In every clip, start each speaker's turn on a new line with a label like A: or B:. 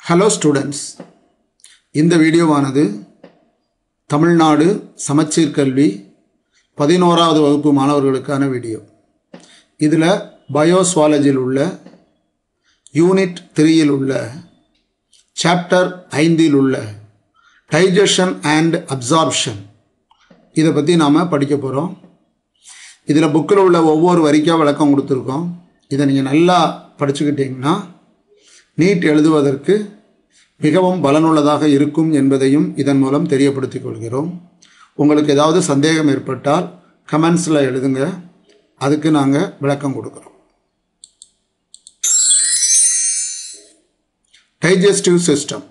A: Hello students இந்த வீடியோவானது தமிழ்நாடு சமச்சீர் கல்வி பதினோராவது வகுப்பு மாணவர்களுக்கான வீடியோ இதில் பயோஸ்வாலஜியில் உள்ள யூனிட் த்ரீயில் உள்ள சாப்டர் ஐந்தில் உள்ள டைஜஷன் அண்ட் அப்சார்ப்ஷன் இதை பற்றி நாம் படிக்க போகிறோம் இதில் புக்கில் உள்ள ஒவ்வொரு வரிக்காக விளக்கம் கொடுத்துருக்கோம் இதை நீங்கள் நல்லா படிச்சுக்கிட்டிங்கன்னா நீட் எழுதுவதற்கு மிகவும் பலனுள்ளதாக இருக்கும் என்பதையும் இதன் மூலம் தெரியப்படுத்திக் கொள்கிறோம் உங்களுக்கு ஏதாவது சந்தேகம் ஏற்பட்டால் கமெண்ட்ஸில் எழுதுங்க அதுக்கு நாங்கள் விளக்கம் கொடுக்குறோம் டைஜஸ்டிவ் சிஸ்டம்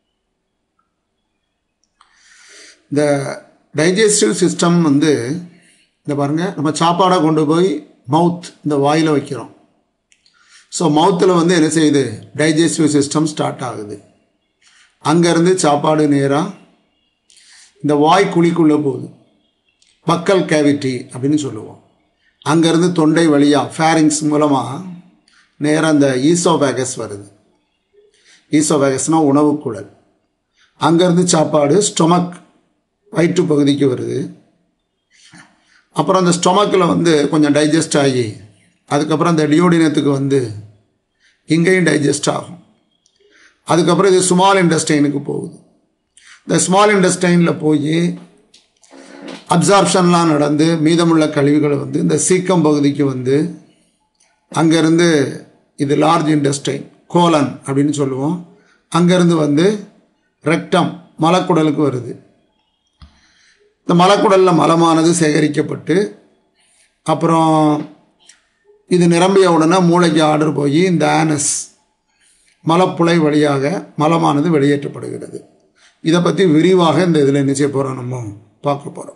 A: இந்த டைஜஸ்டிவ் சிஸ்டம் வந்து இந்த பாருங்கள் நம்ம சாப்பாடை கொண்டு போய் மவுத் இந்த வாயில் வைக்கிறோம் ஸோ மவுத்தில் வந்து என்ன செய்யுது டைஜஸ்டிவ் சிஸ்டம் ஸ்டார்ட் ஆகுது அங்கேருந்து சாப்பாடு நேராக இந்த வாய் குழிக்குள்ளே போகுது பக்கல் கேவிட்டி அப்படின்னு சொல்லுவோம் அங்கேருந்து தொண்டை வழியாக ஃபேரிங்ஸ் மூலமாக நேராக அந்த ஈசோவேகஸ் வருது ஈசோவேகஸ்னால் உணவு குழல் அங்கேருந்து சாப்பாடு ஸ்டொமக் வயிற்று பகுதிக்கு வருது அப்புறம் அந்த ஸ்டொமக்கில் வந்து கொஞ்சம் டைஜஸ்ட் ஆகி அதுக்கப்புறம் அந்த டியோடினத்துக்கு வந்து இங்கேயும் டைஜஸ்ட் ஆகும் அதுக்கப்புறம் இது ஸ்மால் இண்டஸ்டைனுக்கு போகுது இந்த ஸ்மால் இண்டஸ்டைனில் போய் அப்சார்ப்ஷன்லாம் நடந்து மீதமுள்ள கழிவுகளை வந்து இந்த சீக்கம் பகுதிக்கு வந்து அங்கேருந்து இது லார்ஜ் இண்டஸ்டைன் கோலன் அப்படின்னு சொல்லுவோம் அங்கேருந்து வந்து ரெக்டம் மலக்குடலுக்கு வருது இந்த மலக்குடலில் மலமானது சேகரிக்கப்பட்டு அப்புறம் இது நிரம்பிய உடனே மூளைக்கு ஆர்டர் போய் இந்த ஆனஸ் மலப்புழை வழியாக மலமானது வெளியேற்றப்படுகிறது இதை பற்றி விரிவாக இந்த இதில் என்ன செய்ய போகிறோம் நம்ம பார்க்க போகிறோம்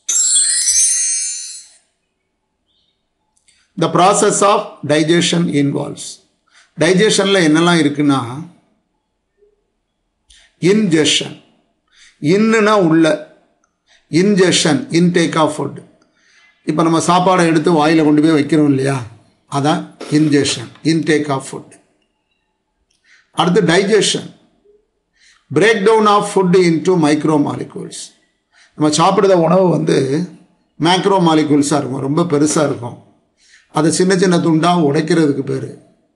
A: the process of digestion involves டைஜஷனில் என்னெல்லாம் இருக்குன்னா இன்ஜெஷன் இன்னுனா உள்ள இன்ஜெஷன் இன்டேக் ஆஃப் ஃபுட் இப்போ நம்ம சாப்பாடை எடுத்து வாயில் கொண்டு போய் வைக்கிறோம் இல்லையா அதான் இன்ஜெஷன் இன்டேக் ஆஃப் ஃபுட் அடுத்து digestion break down of food into micro molecules நம்ம சாப்பிடுற உணவு வந்து மேக்ரோ மாலிகூல்ஸாக இருக்கும் ரொம்ப பெருசாக இருக்கும் அதை சின்ன சின்ன துண்டாக உடைக்கிறதுக்கு பேர்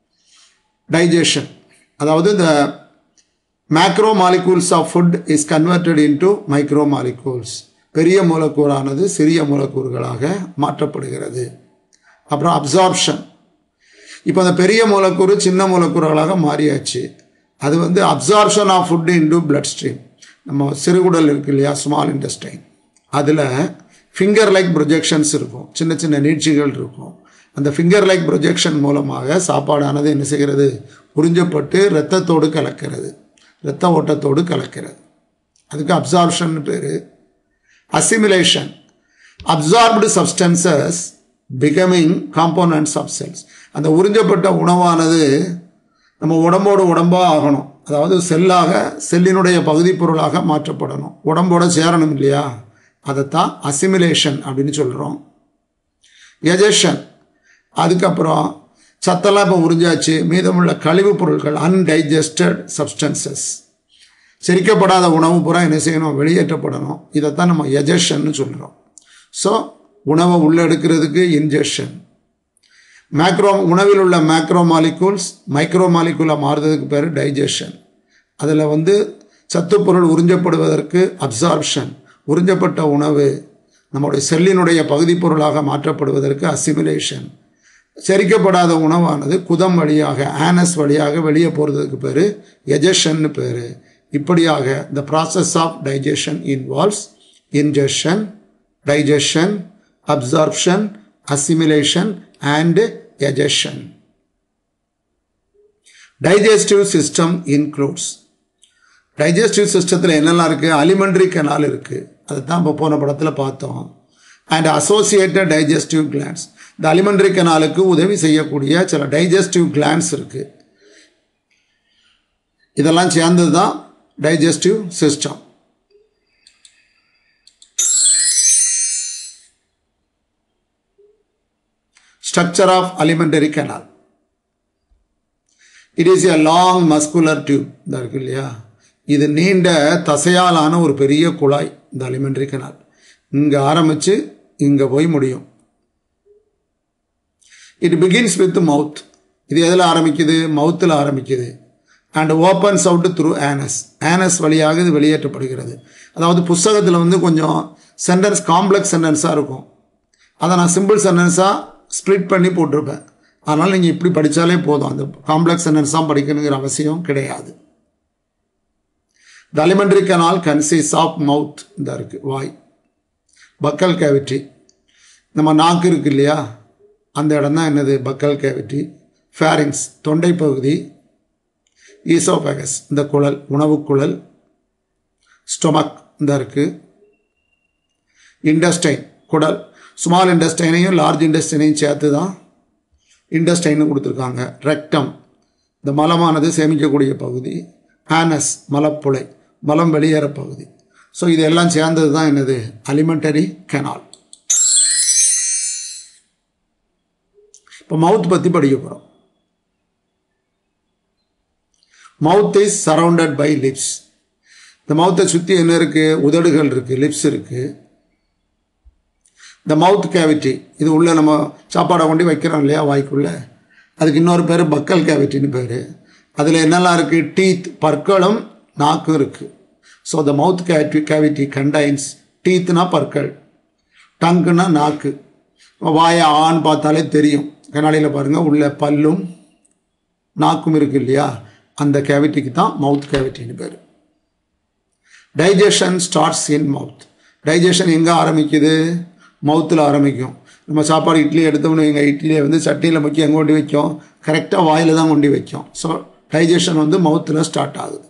A: டைஜஷன் அதாவது இந்த macro molecules of food is converted into micro molecules பெரிய மூலக்கூறானது சிறிய மூலக்கூறுகளாக மாற்றப்படுகிறது அப்புறம் அப்சார்ப்ஷன் இப்போ அந்த பெரிய மூலக்கூறு சின்ன மூலக்கூறுகளாக மாறியாச்சு அது வந்து absorption of food into blood stream நம்ம சிறுகுடல் இருக்கு இல்லையா ஸ்மால் இன்டெஸ்டைன் அதில் ஃபிங்கர் லைக் ப்ரொஜெக்ஷன்ஸ் இருக்கும் சின்ன சின்ன நீட்சிகள் இருக்கும் அந்த ஃபிங்கர் லைக் ப்ரொஜெக்ஷன் மூலமாக சாப்பாடானது என்ன செய்கிறது உறிஞ்சப்பட்டு இரத்தத்தோடு கலக்கிறது இரத்த ஓட்டத்தோடு கலக்கிறது அதுக்கு அப்சார்ப்ஷன் பேர் assimilation absorbed substances becoming components of cells அந்த உறிஞ்சப்பட்ட உணவானது நம்ம உடம்போடு உடம்பாக ஆகணும் அதாவது செல்லாக செல்லினுடைய பகுதி பொருளாக மாற்றப்படணும் உடம்போட சேரணும் இல்லையா அதைத்தான் அசிமிலேஷன் அப்படின்னு சொல்கிறோம் எஜஷன் அதுக்கப்புறம் சத்தெல்லாம் இப்போ உறிஞ்சாச்சு மீதமுள்ள கழிவுப் பொருட்கள் அன்டைஜஸ்டட் சப்ஸ்டன்சஸ் செரிக்கப்படாத உணவு பூரா என்ன செய்யணும் வெளியேற்றப்படணும் இதைத்தான் நம்ம எஜஷன்னு சொல்கிறோம் ஸோ உணவை உள்ளே எடுக்கிறதுக்கு இன்ஜெஷன் மேக்ரோ உணவில் உள்ள மேக்ரோ மாலிகூல்ஸ் மைக்ரோ மாலிகூலாக மாறுறதுக்கு பேர் டைஜஷன் அதில் வந்து சத்துப்பொருள் உறிஞ்சப்படுவதற்கு அப்சார்ப்ஷன் உறிஞ்சப்பட்ட உணவு நம்முடைய செல்லினுடைய பகுதி பொருளாக மாற்றப்படுவதற்கு அசிமிலேஷன் செரிக்கப்படாத உணவானது குதம் வழியாக ஆனஸ் வழியாக வெளியே போகிறதுக்கு பேர் எஜஷன்னு பேர் இப்படியாக the process of digestion involves ingestion digestion absorption assimilation and egestion digestive system includes digestive சிஸ்டத்தில் என்னெல்லாம் இருக்குது அலிமெண்ட்ரி கெனால் இருக்குது அதை தான் இப்போ போன படத்தில் பார்த்தோம் அண்ட் அசோசியேட்டட் டைஜஸ்டிவ் கிளான்ஸ் இந்த அலிமெண்ட்ரி கெனாலுக்கு உதவி செய்யக்கூடிய சில டைஜஸ்டிவ் கிளான்ஸ் இருக்குது இதெல்லாம் சேர்ந்தது தான் digestive system structure of alimentary canal it is a long muscular tube இந்த இருக்கு இல்லையா இது நீண்ட தசையாலான ஒரு பெரிய குழாய் இந்த அலிமெண்ட்ரி கனால் இங்கே ஆரம்பித்து இங்கே போய் முடியும் இட் பிகின்ஸ் வித் மவுத் இது எதில் ஆரம்பிக்குது மவுத்தில் ஆரம்பிக்குது and opens out through anus anus வழியாக இது வெளியேற்றப்படுகிறது அதாவது புஸ்தகத்தில் வந்து கொஞ்சம் சென்டென்ஸ் காம்ப்ளெக்ஸ் சென்டென்ஸாக இருக்கும் அதை நான் சிம்பிள் சென்டென்ஸாக ஸ்ப்ளிட் பண்ணி போட்டிருப்பேன் அதனால் நீங்கள் இப்படி படித்தாலே போதும் அந்த காம்ப்ளெக்ஸ் சென்டென்ஸ் தான் படிக்கணுங்கிற அவசியம் கிடையாது the alimentary canal consists of mouth இந்த இருக்குது வாய் பக்கல் கேவிட்டி நம்ம நாக்கு இருக்கு இல்லையா அந்த இடம் தான் என்னது பக்கல் கேவிட்டி ஃபேரிங்ஸ் தொண்டை பகுதி ஈசோபேகஸ் இந்த குழல் உணவு குழல் ஸ்டொமக் இந்த இருக்குது இண்டஸ்டைன் குடல் ஸ்மால் இண்டஸ்டைனையும் லார்ஜ் இண்டஸ்டைனையும் சேர்த்து தான் இண்டஸ்டைன்னு கொடுத்துருக்காங்க ரெக்டம் இந்த மலமானது சேமிக்கக்கூடிய பகுதி ஆனஸ் மலப்புழை மலம் வெளியேற பகுதி ஸோ இது எல்லாம் சேர்ந்தது தான் என்னது அலிமெண்டரி கெனால் இப்போ மவுத் பற்றி படிக்க போகிறோம் mouth is surrounded by lips இந்த மவுத்தை சுற்றி என்ன இருக்குது உதடுகள் இருக்குது லிப்ஸ் இருக்குது இந்த மவுத் கேவிட்டி இது உள்ள நம்ம சாப்பாடை கொண்டு வைக்கிறோம் இல்லையா வாய்க்குள்ளே அதுக்கு இன்னொரு பேர் பக்கல் கேவிட்டின்னு பேர் அதில் என்னெல்லாம் இருக்குது டீத் பற்களும் நாக்கும் இருக்குது so the mouth cavity cavity contains டீத்னா பற்கள் டங்குனா நாக்கு வாயை ஆண் பார்த்தாலே தெரியும் கண்ணாடியில் பாருங்கள் உள்ள பல்லும் நாக்கும் இருக்கு இல்லையா அந்த கேவிட்டிக்கு தான் மவுத் கேவிட்டின்னு பேர் digestion starts in mouth digestion எங்கே ஆரம்பிக்குது மவுத்தில் ஆரம்பிக்கும் நம்ம சாப்பாடு இட்லி எடுத்தோம்னு எங்கள் இட்லியை வந்து சட்டியில் முக்கி எங்கே கொண்டு வைக்கும் கரெக்டாக வாயில் தான் கொண்டு வைக்கும் ஸோ டைஜஷன் வந்து மவுத்தில் ஸ்டார்ட் ஆகுது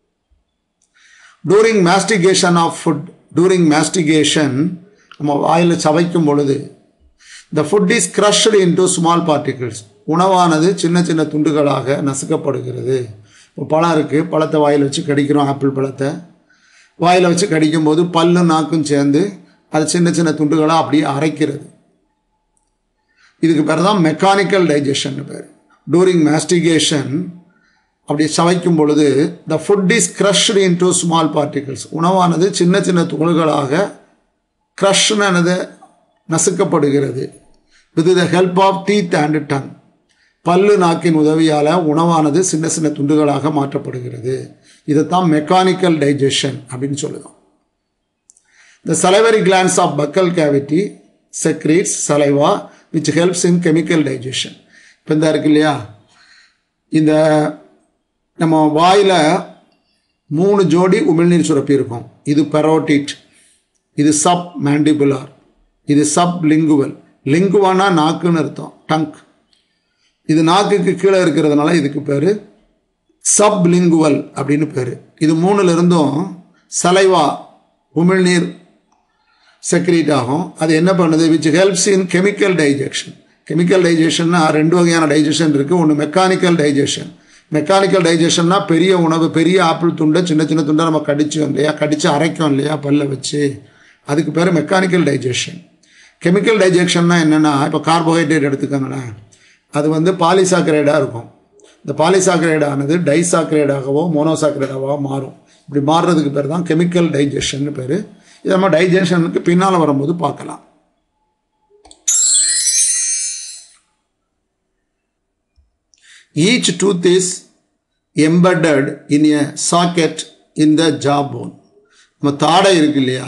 A: during mastication of food during mastication நம்ம வாயில் சவைக்கும் பொழுது the food is crushed into small particles உணவானது சின்ன சின்ன துண்டுகளாக நசுக்கப்படுகிறது இப்போ பழம் இருக்குது பழத்தை வாயில் வச்சு கடிக்கிறோம் ஆப்பிள் பழத்தை வாயில் வச்சு கடிக்கும்போது பல்லும் நாக்கும் சேர்ந்து அது சின்ன சின்ன துண்டுகளாக அப்படியே அரைக்கிறது இதுக்கு பேர் தான் மெக்கானிக்கல் டைஜஷன் பேர் டூரிங் மாஸ்டிகேஷன் அப்படி சவைக்கும் பொழுது the food is crushed into small particles உணவானது சின்ன சின்ன துகள்களாக க்ரஷ்னது நசுக்கப்படுகிறது with the help of teeth and tongue பல்லு நாக்கின் உதவியால் உணவானது சின்ன சின்ன துண்டுகளாக மாற்றப்படுகிறது இதைத்தான் மெக்கானிக்கல் டைஜஷன் அப்படின்னு சொல்லுதோம் the salivary glands of buccal cavity secretes saliva which helps in chemical digestion இப்போ இந்த இருக்கு இல்லையா இந்த நம்ம வாயில் மூணு ஜோடி உமிழ்நீர் சுரப்பி இருக்கும் இது பெரோட்டிட் இது சப் மேண்டிபுலார் இது சப் லிங்குவல் லிங்குவானா நாக்குன்னு அர்த்தம் டங்க் இது நாக்குக்கு கீழே இருக்கிறதுனால இதுக்கு பேர் சப் லிங்குவல் அப்படின்னு பேர் இது மூணுல இருந்தும் சலைவா உமிழ்நீர் செக்ரீட் ஆகும் அது என்ன பண்ணுது which helps in chemical digestion chemical டைஜஷன்னா ரெண்டு வகையான டைஜஷன் இருக்குது ஒன்று மெக்கானிக்கல் டைஜஷன் மெக்கானிக்கல் டைஜஷன்னா பெரிய உணவு பெரிய ஆப்பிள் துண்டை சின்ன சின்ன துண்டை நம்ம கடிச்சோம் இல்லையா கடித்து அரைக்கும் இல்லையா பல்ல வச்சு அதுக்கு பேர் மெக்கானிக்கல் டைஜஷன் கெமிக்கல் டைஜெக்ஷன்னா என்னென்னா இப்போ கார்போஹைட்ரேட் எடுத்துக்கோங்களேன் அது வந்து பாலிசாக்கரைடாக இருக்கும் இந்த பாலிசாக்கரைடானது டைசாக்கரைடாகவோ மோனோசாக்கரைடாகவோ மாறும் இப்படி மாறுறதுக்கு பேர் தான் கெமிக்கல் டைஜஷன் பேர் இதை நம்ம டைஜஷனுக்கு பின்னால் வரும்போது பார்க்கலாம் each tooth is embedded in a socket in the jaw bone நம்ம தாடை இருக்கு இல்லையா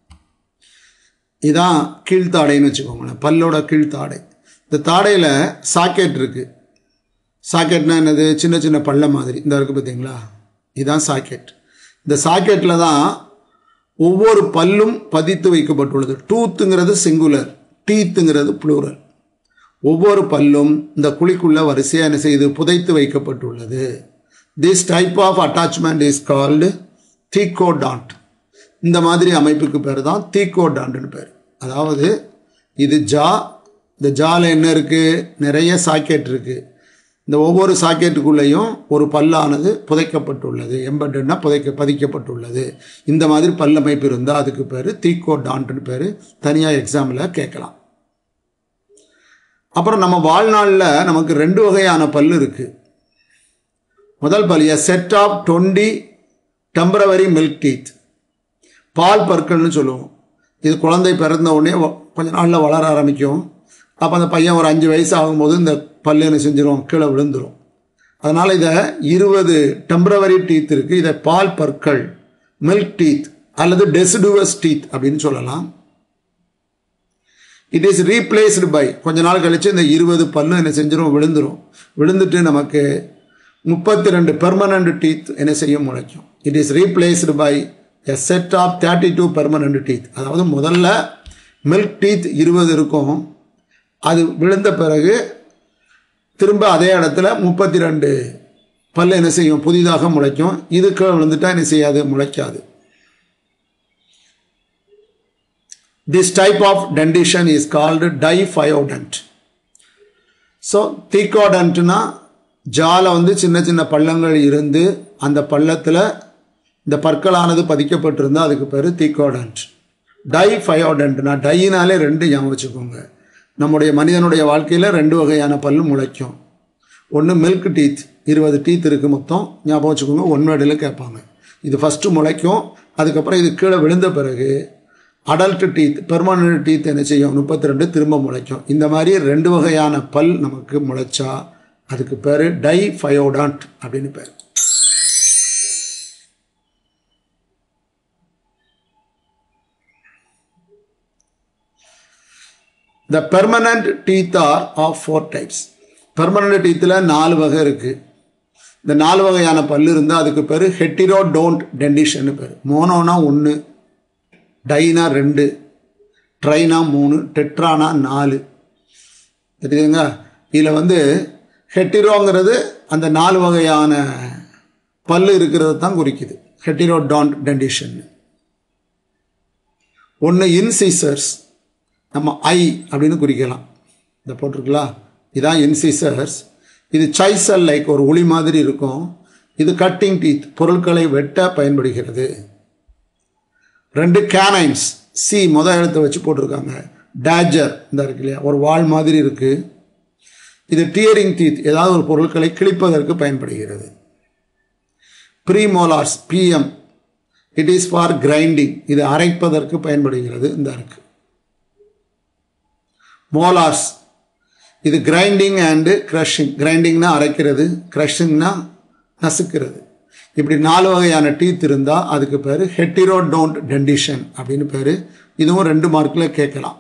A: இதான் கீழ்த்தாடைன்னு வச்சுக்கோங்களேன் பல்லோட கீழ்த்தாடை இந்த தாடையில் சாக்கெட் இருக்குது சாக்கெட்னா என்னது சின்ன சின்ன பள்ள மாதிரி இந்த இருக்குது பார்த்தீங்களா இதுதான் சாக்கெட் இந்த சாக்கெட்டில் தான் ஒவ்வொரு பல்லும் பதித்து வைக்கப்பட்டுள்ளது டூத்துங்கிறது சிங்குலர் டீத்துங்கிறது ப்ளூரல் ஒவ்வொரு பல்லும் இந்த குழிக்குள்ள வரிசையாக என்ன செய்து புதைத்து வைக்கப்பட்டுள்ளது this type of attachment is called thecodont இந்த மாதிரி அமைப்புக்கு பேர் தான் தீக்கோடாண்டுன்னு பேர் அதாவது இது ஜா இந்த ஜால என்ன இருக்குது நிறைய சாக்கெட் இருக்குது இந்த ஒவ்வொரு சாக்கெட்டுக்குள்ளேயும் ஒரு பல்லானது புதைக்கப்பட்டுள்ளது எம்பட்டுன்னா புதைக்க பதிக்கப்பட்டுள்ளது இந்த மாதிரி பல்லமைப்பு இருந்தால் அதுக்கு பேர் தீக்கோ டான்ட்னு பேர் தனியாக எக்ஸாமில் கேட்கலாம் அப்புறம் நம்ம வாழ்நாளில் நமக்கு ரெண்டு வகையான பல் இருக்குது முதல் பல் a set of twenty temporary milk teeth பால் பற்கள்னு சொல்லுவோம் இது குழந்தை பிறந்த உடனே வ- கொஞ்ச நாளில் வளர ஆரம்பிக்கும் அப்போ அந்த பையன் ஒரு அஞ்சு வயசு ஆகும்போது இந்த பல்லு என்ன செஞ்சிரும் கீழே விழுந்துரும் அதனால் இதை இருபது டெம்பரவரி டீத் இருக்குது இதை பால் பற்கள் மில்க் டீத் அல்லது டெசிடுவஸ் டீத் அப்படின்னு சொல்லலாம் இட் இஸ் ரீப்ளேஸ்டு பை கொஞ்ச நாள் கழித்து இந்த இருபது பல்லு என்ன செஞ்சிரும் விழுந்துரும் விழுந்துட்டு நமக்கு முப்பத்தி ரெண்டு பெர்மனண்ட் டீத் என்ன செய்ய முளைக்கும் it is replaced by a set of thirty two permanent teeth அதாவது முதல்ல மில்க் டீத் இருபது இருக்கும் அது விழுந்த பிறகு திரும்ப அதே இடத்துல முப்பத்தி ரெண்டு பல்லு என்ன செய்யும் புதிதாக முளைக்கும் இது கீழே விழுந்துட்டா என்ன செய்யாது முளைக்காது This type of dentition is called diphyodont. So தீக்கோடன்ட்னா ஜால வந்து சின்ன சின்ன பள்ளங்கள் இருந்து அந்த பள்ளத்தில் இந்த பற்களானது பதிக்கப்பட்டிருந்தா அதுக்கு பேர் தீக்கோடன்ட் டைஃபயோடன்ட்னா டையினாலே ரெண்டு ஞாபகம் வச்சுக்கோங்க நம்முடைய மனிதனுடைய வாழ்க்கையில் ரெண்டு வகையான பல்லு முளைக்கும் ஒன்று மில்க் டீத் இருபது டீத் இருக்குது மொத்தம் ஞாபகம் வச்சுக்கோங்க ஒன் வேர்டில் கேட்பாங்க இது ஃபஸ்ட்டு முளைக்கும் அதுக்கப்புறம் இது கீழே விழுந்த பிறகு அடல்ட் டீத் பெர்மனன்ட் டீத் என்ன செய்யும் முப்பத்தி ரெண்டு திரும்ப முளைக்கும் இந்த மாதிரி ரெண்டு வகையான பல் நமக்கு முளைச்சா அதுக்கு பேர் டைஃபயோடான்ட் அப்படின்னு பேர் the permanent teeth are of four types permanent டீத்தில் நாலு வகை இருக்குது இந்த நாலு வகையான பல்லு இருந்தால் அதுக்கு பேர் ஹெட்டிரோடோன்ட் டெண்டிஷன் பேர் மோனோனா ஒன்று டைனா ரெண்டு ட்ரைனா மூணு டெட்ரானா நாலு தெரியுதுங்க இதில் வந்து ஹெட்டிரோங்கிறது அந்த நாலு வகையான பல்லு இருக்கிறது தான் குறிக்குது ஹெட்டிரோடான்ட் டெண்டிஷன் ஒன்று இன்சிசர்ஸ் நம்ம ஐ அப்படின்னு குறிக்கலாம் இந்த போட்டிருக்கலாம் இதான் இன்சிசர்ஸ் இது சைசல் லைக் ஒரு உளி மாதிரி இருக்கும் இது கட்டிங் டீத் பொருட்களை வெட்ட பயன்படுகிறது ரெண்டு கேனைன்ஸ் சி முத எழுத்தை வச்சு போட்டிருக்காங்க டேஜர் இந்த இருக்கு இல்லையா ஒரு வால் மாதிரி இருக்கு இது டியரிங் டீத் ஏதாவது ஒரு பொருட்களை கிழிப்பதற்கு பயன்படுகிறது premolars PM it is for grinding இது அரைப்பதற்கு பயன்படுகிறது இந்த இருக்கு மோலார்ஸ் இது கிரைண்டிங் அண்டு க்ரஷிங் கிரைண்டிங்னா அரைக்கிறது க்ரஷிங்னா நசுக்கிறது இப்படி நாலு வகையான டீத் இருந்தால் அதுக்கு பேர் ஹெட்டிரோடோன்ட் டெண்டிஷன் அப்படின்னு பேர் இதுவும் ரெண்டு மார்க்கில் கேட்கலாம்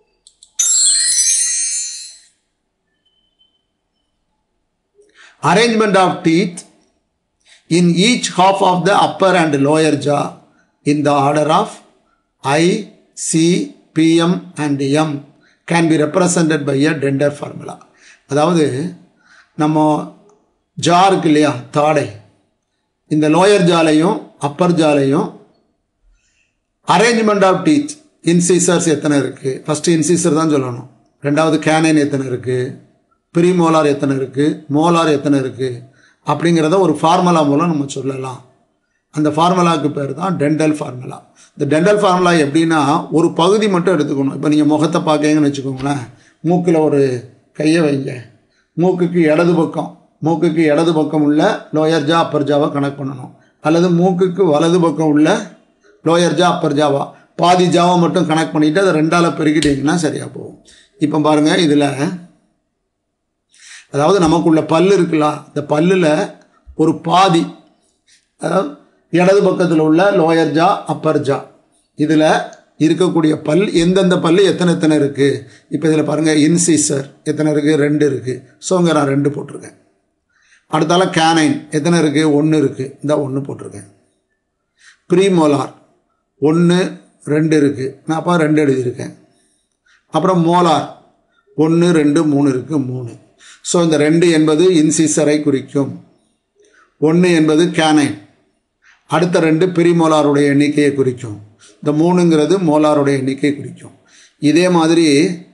A: arrangement of teeth in each half of the upper and lower jaw in the order of I C PM and M can be represented by a dental formula அதாவது நம்ம ஜா இருக்கு இல்லையா தாடை இந்த லோயர் ஜாலையும் அப்பர் ஜாலையும் arrangement of teeth incisors எத்தனை இருக்குது ஃபஸ்ட்டு இன்சீசர் தான் சொல்லணும் ரெண்டாவது கேனைன் எத்தனை இருக்குது ப்ரீமோலார் எத்தனை இருக்குது மோலார் எத்தனை இருக்குது அப்படிங்கிறத ஒரு ஃபார்முலா மூலம் நம்ம சொல்லலாம் அந்த ஃபார்முலாவுக்கு பேர் தான் டெண்டல் ஃபார்முலா இந்த டெண்டல் ஃபார்முலா எப்படின்னா ஒரு பகுதி மட்டும் எடுத்துக்கணும் இப்போ நீங்கள் முகத்தை பார்க்கங்கன்னு வச்சுக்கோங்களேன் மூக்கில் ஒரு கையை வைங்க மூக்குக்கு இடது பக்கம் மூக்குக்கு இடது பக்கம் உள்ள லோயர் ஜா அப்பர் ஜாவை கனெக்ட் பண்ணணும் அல்லது மூக்குக்கு வலது பக்கம் உள்ள லோயர் ஜா அப்பர் ஜாவா பாதி ஜாவை மட்டும் கனெக்ட் பண்ணிவிட்டு அதை ரெண்டால் பெருக்கிட்டீங்கன்னா சரியாக போகும் இப்போ பாருங்கள் இதில் அதாவது நமக்குள்ள பல்லு இருக்குல்ல இந்த பல்லில் ஒரு பாதி அதாவது இடது பக்கத்தில் உள்ள லோயர் ஜா அப்பர் ஜா இதில் இருக்கக்கூடிய பல் எந்தெந்த பல் எத்தனை எத்தனை இருக்குது இப்போ இதில் பாருங்கள் இன்சீசர் எத்தனை இருக்குது ரெண்டு இருக்குது ஸோ இங்கே நான் ரெண்டு போட்டிருக்கேன் அடுத்தால கேனைன் எத்தனை இருக்குது ஒன்று இருக்குது இந்த ஒன்று போட்டிருக்கேன் ப்ரீமோலார் ஒன்று ரெண்டு இருக்குது நான் அப்போ ரெண்டு எழுதியிருக்கேன் அப்புறம் மோலார் ஒன்று ரெண்டு மூணு இருக்குது மூணு ஸோ இந்த ரெண்டு என்பது இன்சிசரை குறிக்கும் ஒன்று என்பது கேனைன் அடுத்த ரெண்டு பிரிமோலாருடைய எண்ணிக்கையை குறிக்கும் இந்த மூணுங்கிறது மோலாருடைய எண்ணிக்கையை குறிக்கும் இதே மாதிரி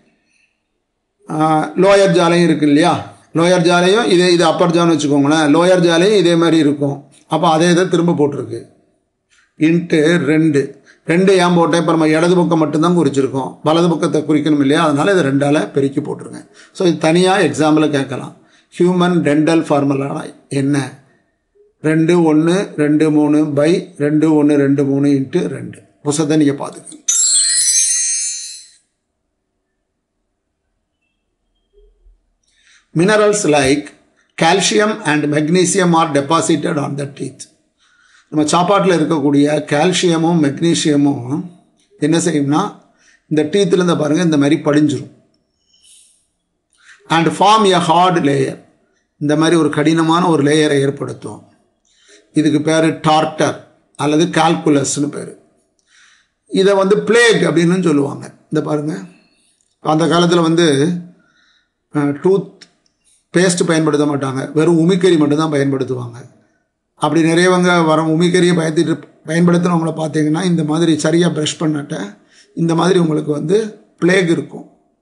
A: லோயர் ஜாலையும் இருக்கு இல்லையா லோயர் ஜாலையும் இதே இது அப்பர் ஜான்னு வச்சுக்கோங்களேன் லோயர் ஜாலையும் இதே மாதிரி இருக்கும் அப்போ அதே இதை திரும்ப போட்டிருக்கு இன்ட்டு ரெண்டு ரெண்டு ஏன் போட்டேன் இப்போ நம்ம இடது பக்கம் மட்டும்தான் குறிச்சிருக்கோம் வலது பக்கத்தை குறிக்கணும் இல்லையா அதனால் இதை ரெண்டால் பெருக்கி போட்டிருக்கேன் ஸோ இது தனியாக எக்ஸாம்பிள் கேட்கலாம் ஹியூமன் டென்டல் ஃபார்முலா என்ன ரெண்டு ஒன்று ரெண்டு மூணு பை ரெண்டு ஒன்று ரெண்டு மூணு இன்ட்டு ரெண்டு புசத்தை நீங்கள் பார்த்துக்கோங்க minerals like calcium and magnesium are deposited on the teeth நம்ம சாப்பாட்டில் இருக்கக்கூடிய கால்சியமும் மெக்னீசியமும் என்ன செய்யும்னா இந்த டீத்தில் இருந்த பாருங்கள் இந்த மாதிரி படிஞ்சிரும் and form a hard layer இந்த மாதிரி ஒரு கடினமான ஒரு லேயரை ஏற்படுத்தும் இதுக்கு பேர் டார்டர் அல்லது கால்குலஸ்னு பேர் இதை வந்து பிளேக் அப்படின்னு சொல்லுவாங்க இந்த பாருங்கள் அந்த காலத்தில் வந்து டூத் பேஸ்ட் பயன்படுத்த மாட்டாங்க வெறும் உமிக்கறி மட்டும்தான் பயன்படுத்துவாங்க அப்படி நிறையவங்க வர உமிக்கறியை பயத்திட்டு பயன்படுத்துகிறவங்கள பார்த்தீங்கன்னா இந்த மாதிரி சரியாக ப்ரஷ் பண்ணட்ட இந்த மாதிரி உங்களுக்கு வந்து பிளேக் இருக்கும்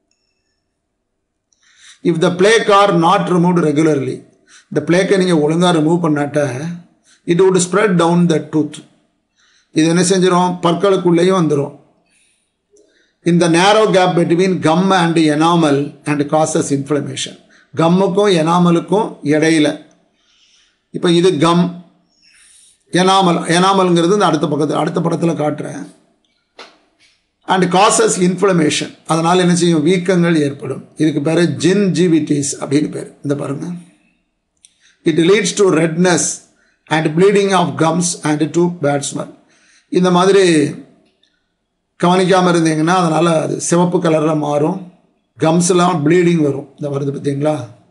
A: if the plaque are not removed regularly இந்த பிளேக்கை நீங்கள் ஒழுங்காக ரிமூவ் பண்ணாட்ட it would spread down the tooth இது என்ன செஞ்சிடும் பற்களுக்குள்ளேயும் வந்துடும் இந்த narrow gap between gum and enamel and causes inflammation கம்முக்கும் எனாமலுக்கும் இடையில இப்போ இது கம் எனாமல் எனாமல்ங்கிறது இந்த அடுத்த பக்கத்தில் அடுத்த படத்தில் காட்டுறேன் அண்ட் காசஸ் இன்ஃப்ளமேஷன் அதனால் என்ன செய்யும் வீக்கங்கள் ஏற்படும் இதுக்கு பேர் ஜின்ஜிவிட்டிஸ் அப்படின்னு பேர் இந்த பாருங்க it leads to redness and bleeding of gums and to bad smell இந்த மாதிரி கவனிக்காமல் இருந்தீங்கன்னா அதனால் அது சிவப்பு கலரில் மாறும் கம்ஸ்லாம் ப்ளீடிங் வரும் இந்த வருது பார்த்தீங்களா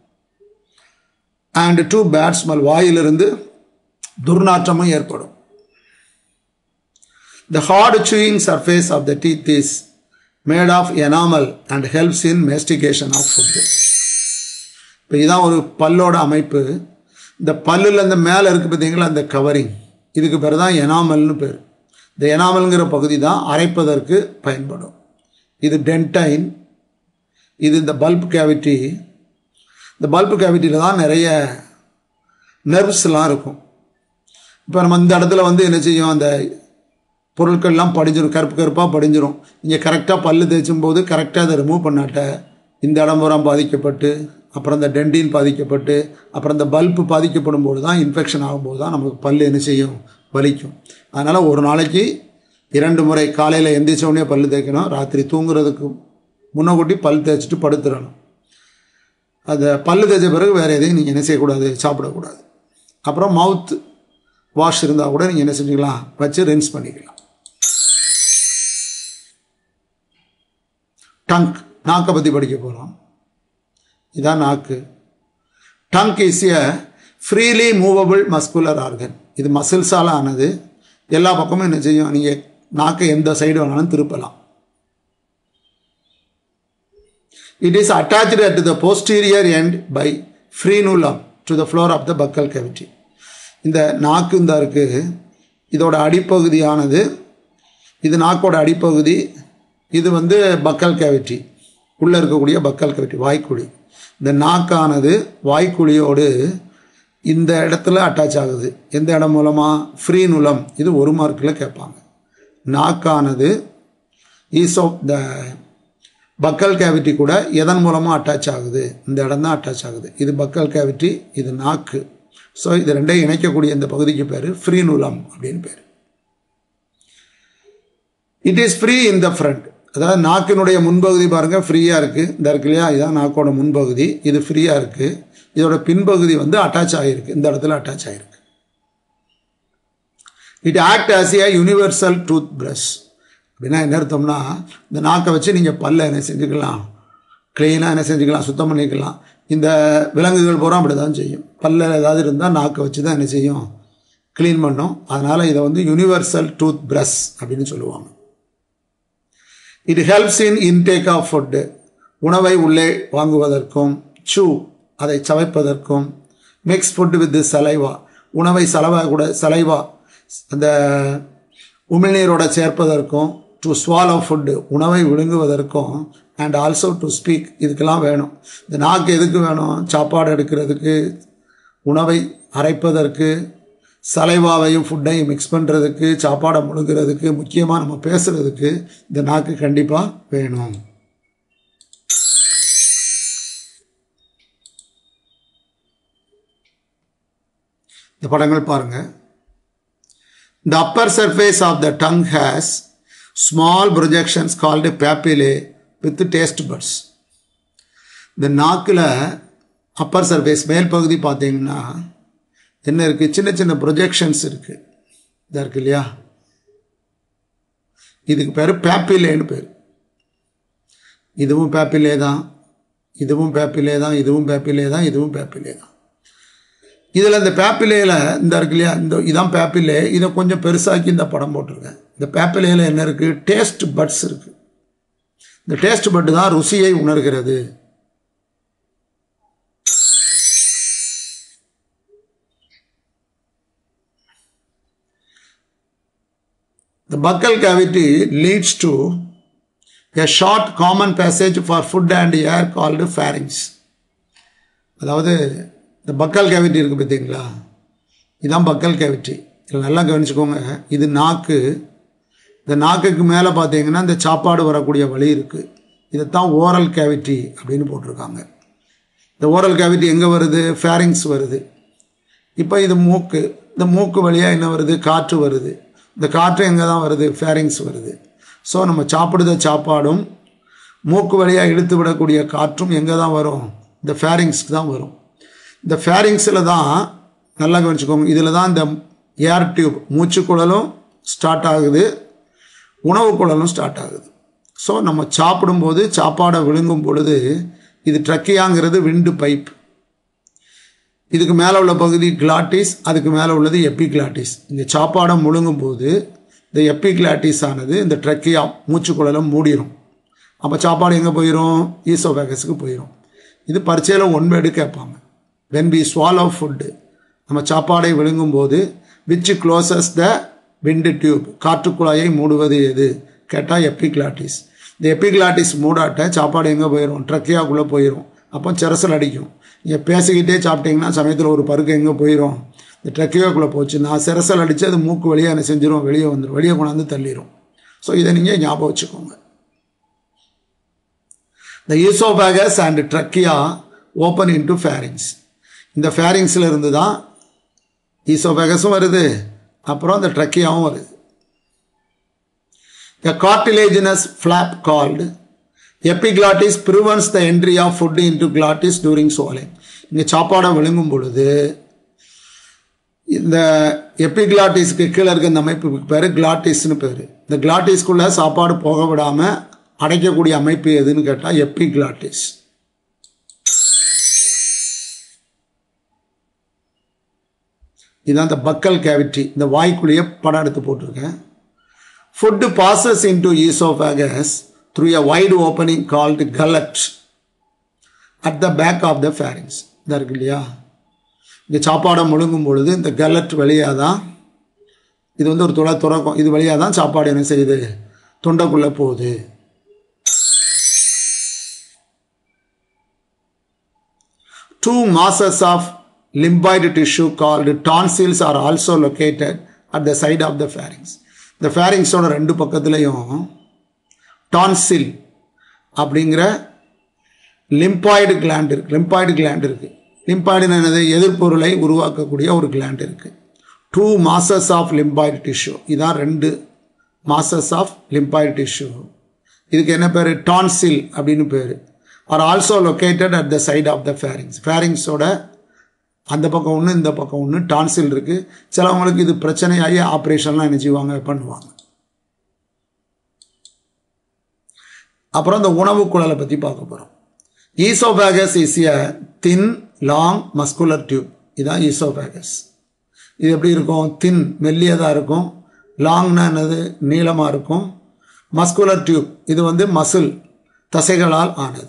A: அண்ட் டூ பேட் ஸ்மெல் வாயிலிருந்து துர்நாற்றமும் ஏற்படும் The hard chewing surface of the teeth is made of enamel and helps in mastication of food. இப்போ இதான் ஒரு பல்லோட அமைப்பு இந்த பல்லில் இந்த மேலே இருக்குது பார்த்தீங்களா அந்த கவரிங் இதுக்கு பேர் தான் எனாமல்னு பேர் இந்த எனாமல்ங்கிற பகுதி தான் அரைப்பதற்கு பயன்படும் இது டென்டைன் இது இந்த பல்ப் கேவிட்டி இந்த பல்ப் கேவிட்டியில் தான் நிறைய நர்வ்ஸ்லாம் இருக்கும் இப்போ நம்ம இந்த இடத்துல வந்து என்ன செய்யும் அந்த பொருட்கள்லாம் படிஞ்சிடும் கருப்பு கருப்பாக படிஞ்சிடும் நீங்கள் கரெக்டாக பல்லு தேய்ச்சும் போது கரெக்டாக அதை ரிமூவ் பண்ணாட்ட இந்த இடம் பூரா பாதிக்கப்பட்டு அப்புறம் இந்த டென்டின் பாதிக்கப்பட்டு அப்புறம் இந்த பல்பு பாதிக்கப்படும் போது தான் இன்ஃபெக்ஷன் ஆகும்போது தான் நமக்கு பல் என்ன செய்யும் வலிக்கும் அதனால் ஒரு நாளைக்கு இரண்டு முறை காலையில் எந்திரிச்ச உடனே பல் தேய்க்கணும் ராத்திரி தூங்குறதுக்கு முன்னக்கூட்டி பல் தேய்ச்சிட்டு படுத்துடணும் அந்த பல் தேய்ச்ச பிறகு வேறு எதையும் நீங்கள் என்ன செய்யக்கூடாது சாப்பிடக்கூடாது அப்புறம் மவுத் வாஷ் இருந்தால் கூட நீங்கள் என்ன செஞ்சுக்கலாம் வச்சு ரின்ஸ் பண்ணிக்கலாம் டங்க் நாக்கை பற்றி படிக்க போகிறோம் இதான் நாக்கு tongue is a freely movable muscular organ இது மசில்ஸால் ஆனது எல்லா பக்கமும் என்ன செய்யும் நீங்கள் நாக்கை எந்த சைடு வேணாலும் திருப்பலாம் it is attach at the posterior end by frenulum to the floor of the buccal cavity இந்த நாக்கு இந்த இருக்குது இதோட அடிப்பகுதியானது இது நாக்கோட அடிப்பகுதி இது வந்து பக்கல் கேவிட்டி உள்ளே இருக்கக்கூடிய பக்கல் கேவிட்டி வாய்க்குழி இந்த நாக்கானது வாய்க்குழியோடு இந்த இடத்துல அட்டாச் ஆகுது எந்த இடம் மூலமாக ஃப்ரீ நுலம் இது ஒரு மார்க்கில் கேட்பாங்க நாக்கானது is of the buccal cavity கூட எதன் மூலமாக அட்டாச் ஆகுது இந்த இடம் தான் அட்டாச் ஆகுது இது பக்கல் கேவிட்டி இது நாக்கு ஸோ இது ரெண்டையும் இணைக்கக்கூடிய இந்த பகுதிக்கு பேர் ஃப்ரீ நூலம் அப்படின்னு பேர் it is free in the front அதாவது நாக்கினுடைய முன்பகுதி பாருங்கள் ஃப்ரீயாக இருக்குது இந்த இருக்கு இல்லையா இதுதான் நாக்கோட முன்பகுதி இது ஃப்ரீயாக இருக்குது இதோட பின்பகுதி வந்து அட்டாச் ஆகிருக்கு இந்த இடத்துல அட்டாச் ஆகிருக்கு it act as a universal tooth brush அப்படின்னா என்ன அர்த்தம்னா இந்த நாக்கை வச்சு நீங்கள் பல்ல என்ன செஞ்சுக்கலாம் க்ளீனாக என்ன செஞ்சுக்கலாம் சுத்தம் பண்ணிக்கலாம் இந்த விலங்குகள் பூரா அப்படி தான் செய்யும் பல்ல ஏதாவது இருந்தால் நாக்கை வச்சு தான் என்ன செய்யும் க்ளீன் பண்ணும் அதனால் இதை வந்து யூனிவர்சல் டூத் ப்ரஷ் அப்படின்னு சொல்லுவாங்க it helps in intake of food உணவை உள்ளே வாங்குவதற்கும் சூ அதை சவைப்பதற்கும் மிக்ஸ் ஃபுட் வித் சலைவா உணவை சலவா கூட சலைவா அந்த உமிழ்நீரோட சேர்ப்பதற்கும் டு ஸ்வாலோ ஃபுட்டு உணவை விழுங்குவதற்கும் அண்ட் ஆல்சோ டு ஸ்பீக் இதுக்கெல்லாம் வேணும் இந்த நாக்கு எதுக்கு வேணும் சாப்பாடு எடுக்கிறதுக்கு உணவை அரைப்பதற்கு சலைவாவையும் ஃபுட்டையும் மிக்ஸ் பண்ணுறதுக்கு சாப்பாடை முழுகிறதுக்கு முக்கியமாக நம்ம பேசுகிறதுக்கு இந்த நாக்கு கண்டிப்பாக வேணும் இந்த படங்கள் பாருங்கள் The upper surface of the tongue has small projections called papillae with taste buds. இந்த நாக்கில் அப்பர் சர்ஃபேஸ் மேல் பகுதி பார்த்தீங்கன்னா என்ன இருக்குது சின்ன சின்ன ப்ரொஜெக்ஷன்ஸ் இருக்குது இதாக இருக்கு இல்லையா இதுக்கு பேர் பேப்பிலேன்னு பேர் இதுவும் பேப்பிலே தான் இதுவும் பேப்பிலே தான் இதுவும் பேப்பிலே தான் இதுவும் பேப்பிலே தான் இதில் இந்த பேப்பிலேயில் இந்த இருக்கு இல்லையா இந்த இதான் பேப்பிலே இதை கொஞ்சம் பெருசாக்கி இந்த படம் போட்டிருக்கேன் இந்த பேப்பிலேயில் என்ன இருக்குது டேஸ்ட் பட்ஸ் இருக்குது இந்த டேஸ்ட் பட்டு தான் ருசியை உணர்கிறது The buccal cavity leads to a short common passage for food and air called pharynx. அதாவது இந்த பக்கல் கேவிட்டி இருக்குது பார்த்தீங்களா இதுதான் பக்கல் கேவிட்டி இதில் நல்லா கவனிச்சுக்கோங்க இது நாக்கு இந்த நாக்குக்கு மேலே பார்த்தீங்கன்னா இந்த சாப்பாடு வரக்கூடிய வழி இருக்குது இதைத்தான் ஓரல் கேவிட்டி அப்படின்னு போட்டிருக்காங்க இந்த ஓரல் கேவிட்டி எங்கே வருது ஃபேரிங்ஸ் வருது இப்போ இது மூக்கு இந்த மூக்கு வழியாக என்ன வருது காற்று வருது இந்த காற்று எங்கே தான் வருது ஃபேரிங்ஸ் வருது ஸோ நம்ம சாப்பிடுத சாப்பாடும் மூக்கு வழியாக இழுத்து விடக்கூடிய காற்றும் எங்கே தான் வரும் இந்த ஃபேரிங்ஸ்க்கு தான் வரும் இந்த ஃபேரிங்ஸில் தான் நல்லா கவனிச்சுக்கோங்க இதில் தான் இந்த ஏர் டியூப் மூச்சுக்குழலும் ஸ்டார்ட் ஆகுது உணவு குழலும் ஸ்டார்ட் ஆகுது ஸோ நம்ம சாப்பிடும்போது சாப்பாடை விழுங்கும் பொழுது இது ட்ரக்கியாங்கிறது விண்டு பைப் இதுக்கு மேலே உள்ள பகுதி கிளாட்டிஸ் அதுக்கு மேலே உள்ளது எப்பிகிளாட்டிஸ் இந்த சாப்பாடை முழுங்கும் போது இந்த எப்பிகிளாட்டிஸ் ஆனது இந்த ட்ரக்கியா மூச்சுக்குழலை மூடிடும் அப்போ சாப்பாடு எங்கே போயிடும் ஈசோபேகஸுக்கு போயிடும் இது பரீட்சையில் ஒன்பேடு கேட்பாங்க வென் பி ஸ்வாலோ ஃபுட்டு நம்ம சாப்பாடை விழுங்கும் போது which closes the wind tube காற்றுக்குழாயை மூடுவது எது கேட்டால் எப்பிகிளாட்டிஸ் இந்த எப்பிகிளாட்டிஸ் மூடாட்ட சாப்பாடு எங்கே போயிடும் ட்ரக்கியாக்குள்ளே போயிடும் அப்போ செரசல் அடிக்கும் நீங்கள் பேசிக்கிட்டே சாப்பிட்டீங்கன்னா சமயத்தில் ஒரு பருக்கு எங்கே போயிடும் இந்த ட்ரக்கியாக்குள்ளே போச்சுன்னா செரசல் அடித்து அது மூக்கு வழியாக என்ன செஞ்சிடும் வெளியே வந்துடும் வெளியே கொண்டாந்து தள்ளிடும் ஸோ இதை நீங்கள் ஞாபகம் வச்சுக்கோங்க the oesophagus and trachea open into pharynx இந்த ஃபேரிங்ஸில் இருந்து தான் ஈசோபேகஸும் வருது அப்புறம் இந்த ட்ரக்கியாவும் வருது A cartilaginous flap called epiglottis prevents the entry of food into glottis during swallowing. இங்கே சாப்பாடை விழுங்கும் பொழுது இந்த எப்பிகிளாட்டிஸ்க்கு கீழே இருக்க இந்த அமைப்புக்கு பேர் கிளாட்டிஸ்னு பேர் இந்த கிளாட்டிஸ்குள்ளே சாப்பாடு போக விடாமல் அடைக்கக்கூடிய அமைப்பு எதுன்னு கேட்டால் எப்பிகிளாட்டிஸ் இதுதான் இந்த பக்கல் கேவிட்டி இந்த வாய்க்குள்ளேயே படம் எடுத்து போட்டிருக்கேன் food passes into oesophagus through a wide opening called gullet at the back of the pharynx இதாக இருக்கு இல்லையா இங்கே சாப்பாடை முழுங்கும் பொழுது இந்த கலட் வழியாக தான் இது வந்து ஒரு துளை துறக்கும் இது வழியாக தான் சாப்பாடு என்ன செய்யுது தொண்டைக்குள்ளே போகுது two masses of lymphoid tissue called tonsils are also located at the side of the pharynx இந்த ஃபேரிங்ஸோட ரெண்டு பக்கத்துலேயும் டான்சில் அப்படிங்கிற லிம்பாய்டு கிளாண்ட் இருக்குது லிம்பாய்டு கிளாண்ட் இருக்குது லிம்பாய்டுன்னு என்னது எதிர்பொருளை உருவாக்கக்கூடிய ஒரு கிளாண்ட் இருக்குது two masses of lymphoid tissue இதான் ரெண்டு மாசஸ் ஆஃப் லிம்பாய்டு டிஷ்யூ இதுக்கு என்ன பேர் டான்சில் அப்படின்னு பேர் are also located at the side of the pharynx ஃபேரிங்ஸோட அந்த பக்கம் ஒன்று இந்த பக்கம் ஒன்று டான்சில் இருக்குது சிலவங்களுக்கு இது பிரச்சனையாகி ஆப்ரேஷன்லாம் என்ன செய்வாங்க பண்ணுவாங்க அப்புறம் இந்த உணவு குழலை பற்றி பார்க்க போகிறோம் oesophagus is a thin long muscular tube இதுதான் ஈசோபேகஸ் இது எப்படி இருக்கும் தின் மெல்லியதாக இருக்கும் லாங்னா என்னது நீளமாக இருக்கும் மஸ்குலர் டியூப் இது வந்து மசில் தசைகளால் ஆனது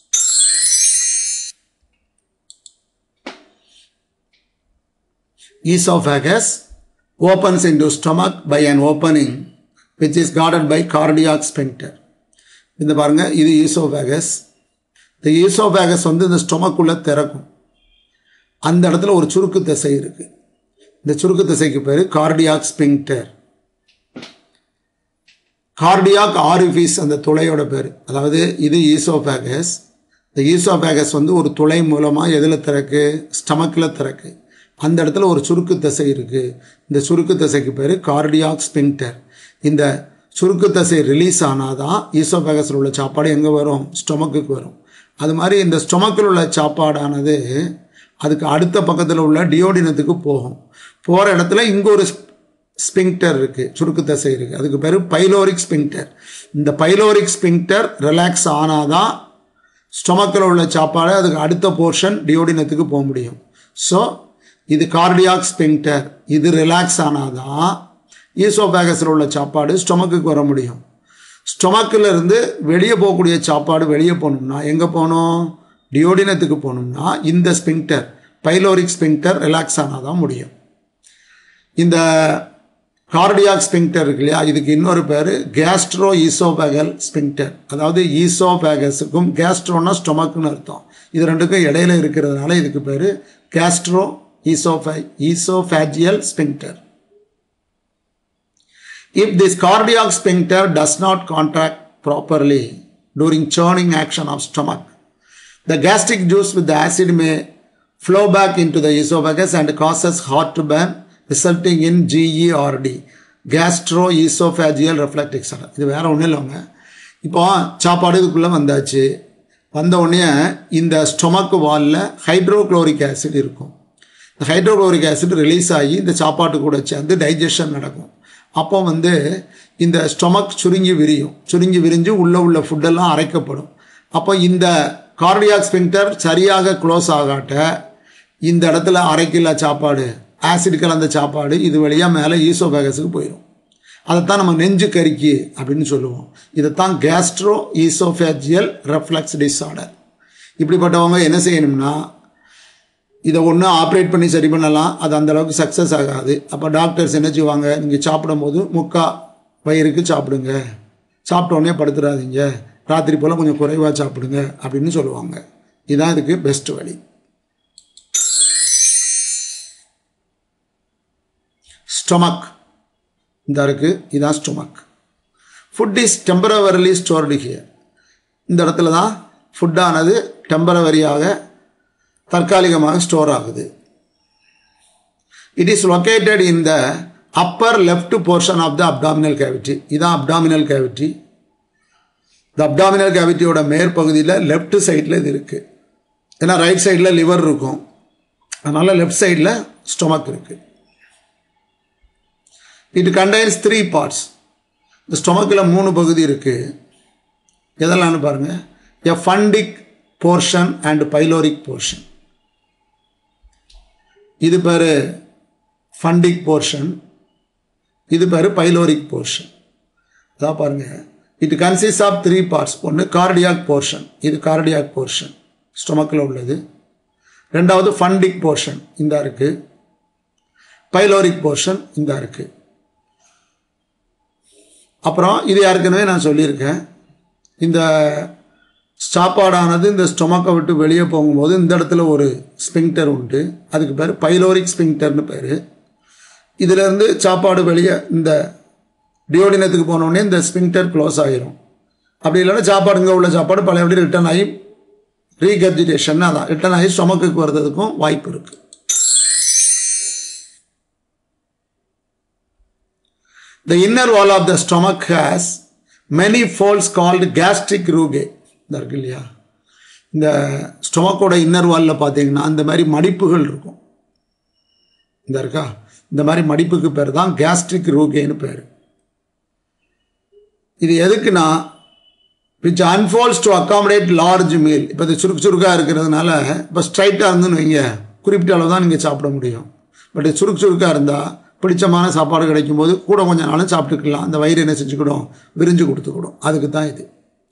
A: esophagus opens into stomach by an opening which is guarded by cardiac sphincter இந்த பாருங்க இது ஈசோபேகஸ் இந்த ஈசோபேகஸ் வந்து இந்த ஸ்டொமக்குள்ளே திறக்கும் அந்த இடத்துல ஒரு சுருக்கு திசை இருக்கு இந்த சுருக்கு திசைக்கு பேர் கார்டியாக் ஸ்பிங்டர் கார்டியாக் ஆரிஃபீஸ் அந்த துளையோட பேர் அதாவது இது ஈசோபேகஸ் இந்த ஈசோபேகஸ் வந்து ஒரு துளை மூலமாக எதில் திறக்கு ஸ்டமக்கில் திறக்கு அந்த இடத்துல ஒரு சுருக்கு தசை இருக்குது இந்த சுருக்கு தசைக்கு பேர் கார்டியாக் ஸ்பிங்டர் இந்த சுருக்கு தசை ரிலீஸ் ஆனால் தான் ஈசோபேகஸில் உள்ள சாப்பாடு எங்கே வரும் ஸ்டொமக்குக்கு வரும் அது மாதிரி இந்த ஸ்டொமக்கில் உள்ள சாப்பாடானது அதுக்கு அடுத்த பக்கத்தில் உள்ள டியோடினத்துக்கு போகும் போகிற இடத்துல இங்கே ஒரு ஸ்பிங்டர் இருக்குது சுருக்கு தசை இருக்குது அதுக்கு பேர் பைலோரிக் ஸ்பிங்டர் இந்த பைலோரிக் ஸ்பிங்டர் ரிலாக்ஸ் ஆனால் தான் ஸ்டொமக்கில் உள்ள சாப்பாடு அதுக்கு அடுத்த போர்ஷன் டியோடினத்துக்கு போக முடியும் ஸோ இது கார்டியாக் ஸ்பிங்டர் இது ரிலாக்ஸ் ஆனால் தான் ஈசோபேகஸில் உள்ள சாப்பாடு ஸ்டொமக்குக்கு வர முடியும் ஸ்டொமக்கில் இருந்து வெளியே போகக்கூடிய சாப்பாடு வெளியே போகணும்னா எங்கே போகணும் டியோடினத்துக்கு போகணும்னா இந்த ஸ்பிங்டர் பைலோரிக் ஸ்பிங்டர் ரிலாக்ஸ் ஆனால் தான் முடியும் இந்த கார்டியாக் ஸ்பிங்டர் இருக்கு இல்லையா இதுக்கு இன்னொரு பேர் கேஸ்ட்ரோ ஈசோபேகல் ஸ்பிங்டர் அதாவது ஈசோபேகஸுக்கும் கேஸ்ட்ரோனா ஸ்டொமக்குன்னு அர்த்தம் இது ரெண்டுக்கும் இடையில இருக்கிறதுனால இதுக்கு பேர் கேஸ்ட்ரோ ஈசோஃபை oesophageal sphincter If this cardiac sphincter does not contract properly during churning action of stomach, the gastric juice with the acid may flow back into the esophagus and causes heartburn resulting in GERD, gastroesophageal reflux disorder. இது வேற ஒன்றும் இல்லைங்க இப்போ சாப்பாடு இதுக்குள்ளே வந்தாச்சு வந்த உடனே இந்த ஸ்டொமக் வாலில் ஹைட்ரோக்ளோரிக் ஆசிட் இருக்கும் இந்த ஹைட்ரோக்ளோரிக் ஆசிட் ரிலீஸ் ஆகி இந்த சாப்பாட்டு கூட சேர்ந்து டைஜஷன் நடக்கும் அப்போ வந்து இந்த ஸ்டொமக் சுருங்கி விரியும் சுருங்கி விரிஞ்சு உள்ளே உள்ள ஃபுட்டெல்லாம் அரைக்கப்படும் அப்போ இந்த கார்டியாக் ஸ்பிங்டர் சரியாக க்ளோஸ் ஆகாட்ட இந்த இடத்துல அரைக்கில்லா சாப்பாடு ஆசிட் கலந்த சாப்பாடு இது வழியாக மேலே ஈசோபேகஸுக்கு போயிடும் அதைத்தான் நம்ம நெஞ்சு கறிக்கி அப்படின்னு சொல்லுவோம் இதைத்தான் கேஸ்ட்ரோ ஈசோஃபேஜியல் ரெஃப்ளக்ஸ் டிஸார்டர் இப்படிப்பட்டவங்க என்ன செய்யணும்னா இதை ஒன்று ஆப்ரேட் பண்ணி சரி பண்ணலாம் அது அந்த அளவுக்கு சக்ஸஸ் ஆகாது அப்போ டாக்டர்ஸ் என்ன செய்வாங்க நீங்கள் சாப்பிடும்போது முக்கா வயிறுக்கு சாப்பிடுங்க சாப்பிட்ட உடனே படுத்துடாதீங்க ராத்திரி போல் கொஞ்சம் குறைவாக சாப்பிடுங்க அப்படின்னு சொல்லுவாங்க இதுதான் இதுக்கு பெஸ்ட் வழி ஸ்டொமக் இந்த இருக்குது இதுதான் stomach food is temporarily stored here இந்த இடத்துல தான் ஃபுட்டானது டெம்பரவரியாக தற்காலிகமாக ஸ்டோர் ஆகுது it is located in the upper left portion of the abdominal cavity இதான் அப்டாமினல் கேவிட்டி இந்த அப்டாமினல் கேவிட்டியோட மேற்பகுதியில் லெஃப்ட் சைடில் இது இருக்குது ஏன்னா ரைட் சைடில் லிவர் இருக்கும் அதனால் லெஃப்ட் சைடில் ஸ்டொமக் இருக்குது இட் கண்டைன்ஸ் த்ரீ பார்ட்ஸ் இந்த ஸ்டொமக்கில் மூணு பகுதி இருக்குது எதெல்லாம்னு பாருங்கள் a fundic portion and pyloric portion இது பேர் ஃபண்டிக் போர்ஷன் இது பேர் பைலோரிக் போர்ஷன் அதான் பாருங்கள் it consist of three parts ஒன்று கார்டியாக் போர்ஷன் இது கார்டியாக் போர்ஷன் ஸ்டொமக்கில் உள்ளது ரெண்டாவது ஃபண்டிக் போர்ஷன் இந்த இருக்குது பைலோரிக் போர்ஷன் இந்த இருக்குது அப்புறம் இது ஏற்கனவே நான் சொல்லியிருக்கேன் இந்த சாப்பாடானது இந்த ஸ்டொமக்கை விட்டு வெளியே போகும்போது இந்த இடத்துல ஒரு ஸ்பிங்டர் உண்டு அதுக்கு பேர் பைலோரிக் ஸ்பிங்டர்னு பேர் இதிலேருந்து சாப்பாடு வெளியே இந்த டியோடினத்துக்கு போனோடனே இந்த ஸ்பிங்டர் க்ளோஸ் ஆகிரும் அப்படி இல்லைன்னா சாப்பாடு இங்கே உள்ள சாப்பாடு பழையபடி ரிட்டர்ன் ஆகி ரீகர்ஜிடேஷன் அதான் ரிட்டர்ன் ஆகி ஸ்டொமக்குக்கு வர்றதுக்கும் வாய்ப்பு இருக்குது The inner wall of the stomach has many folds called gastric rugae. இந்த இருக்கு இல்லையா இந்த ஸ்டொமக்கோட இன்னர் வாலில் பார்த்தீங்கன்னா அந்த மாதிரி மடிப்புகள் இருக்கும் இந்த இருக்கா இந்த மாதிரி மடிப்புக்கு பேர் தான் கேஸ்ட்ரிக் ரூகேன்னு பேர் இது எதுக்குன்னா which unfolds to accommodate large meal இப்போ இது சுருக்கு சுருக்காக இருக்கிறதுனால இப்போ ஸ்ட்ரைட்டாக இருந்துன்னு வைங்க குறிப்பிட்ட அளவு தான் நீங்கள் சாப்பிட முடியும் பட் இது சுருக்கு சுருக்காக இருந்தால் பிடிச்சமான சாப்பாடு கிடைக்கும் போது கூட கொஞ்சம் நாளும் சாப்பிட்டுக்கலாம் அந்த வயிறு என்ன செஞ்சுக்கிடும் விரிஞ்சு கொடுத்துக்கிடும் அதுக்கு தான் இது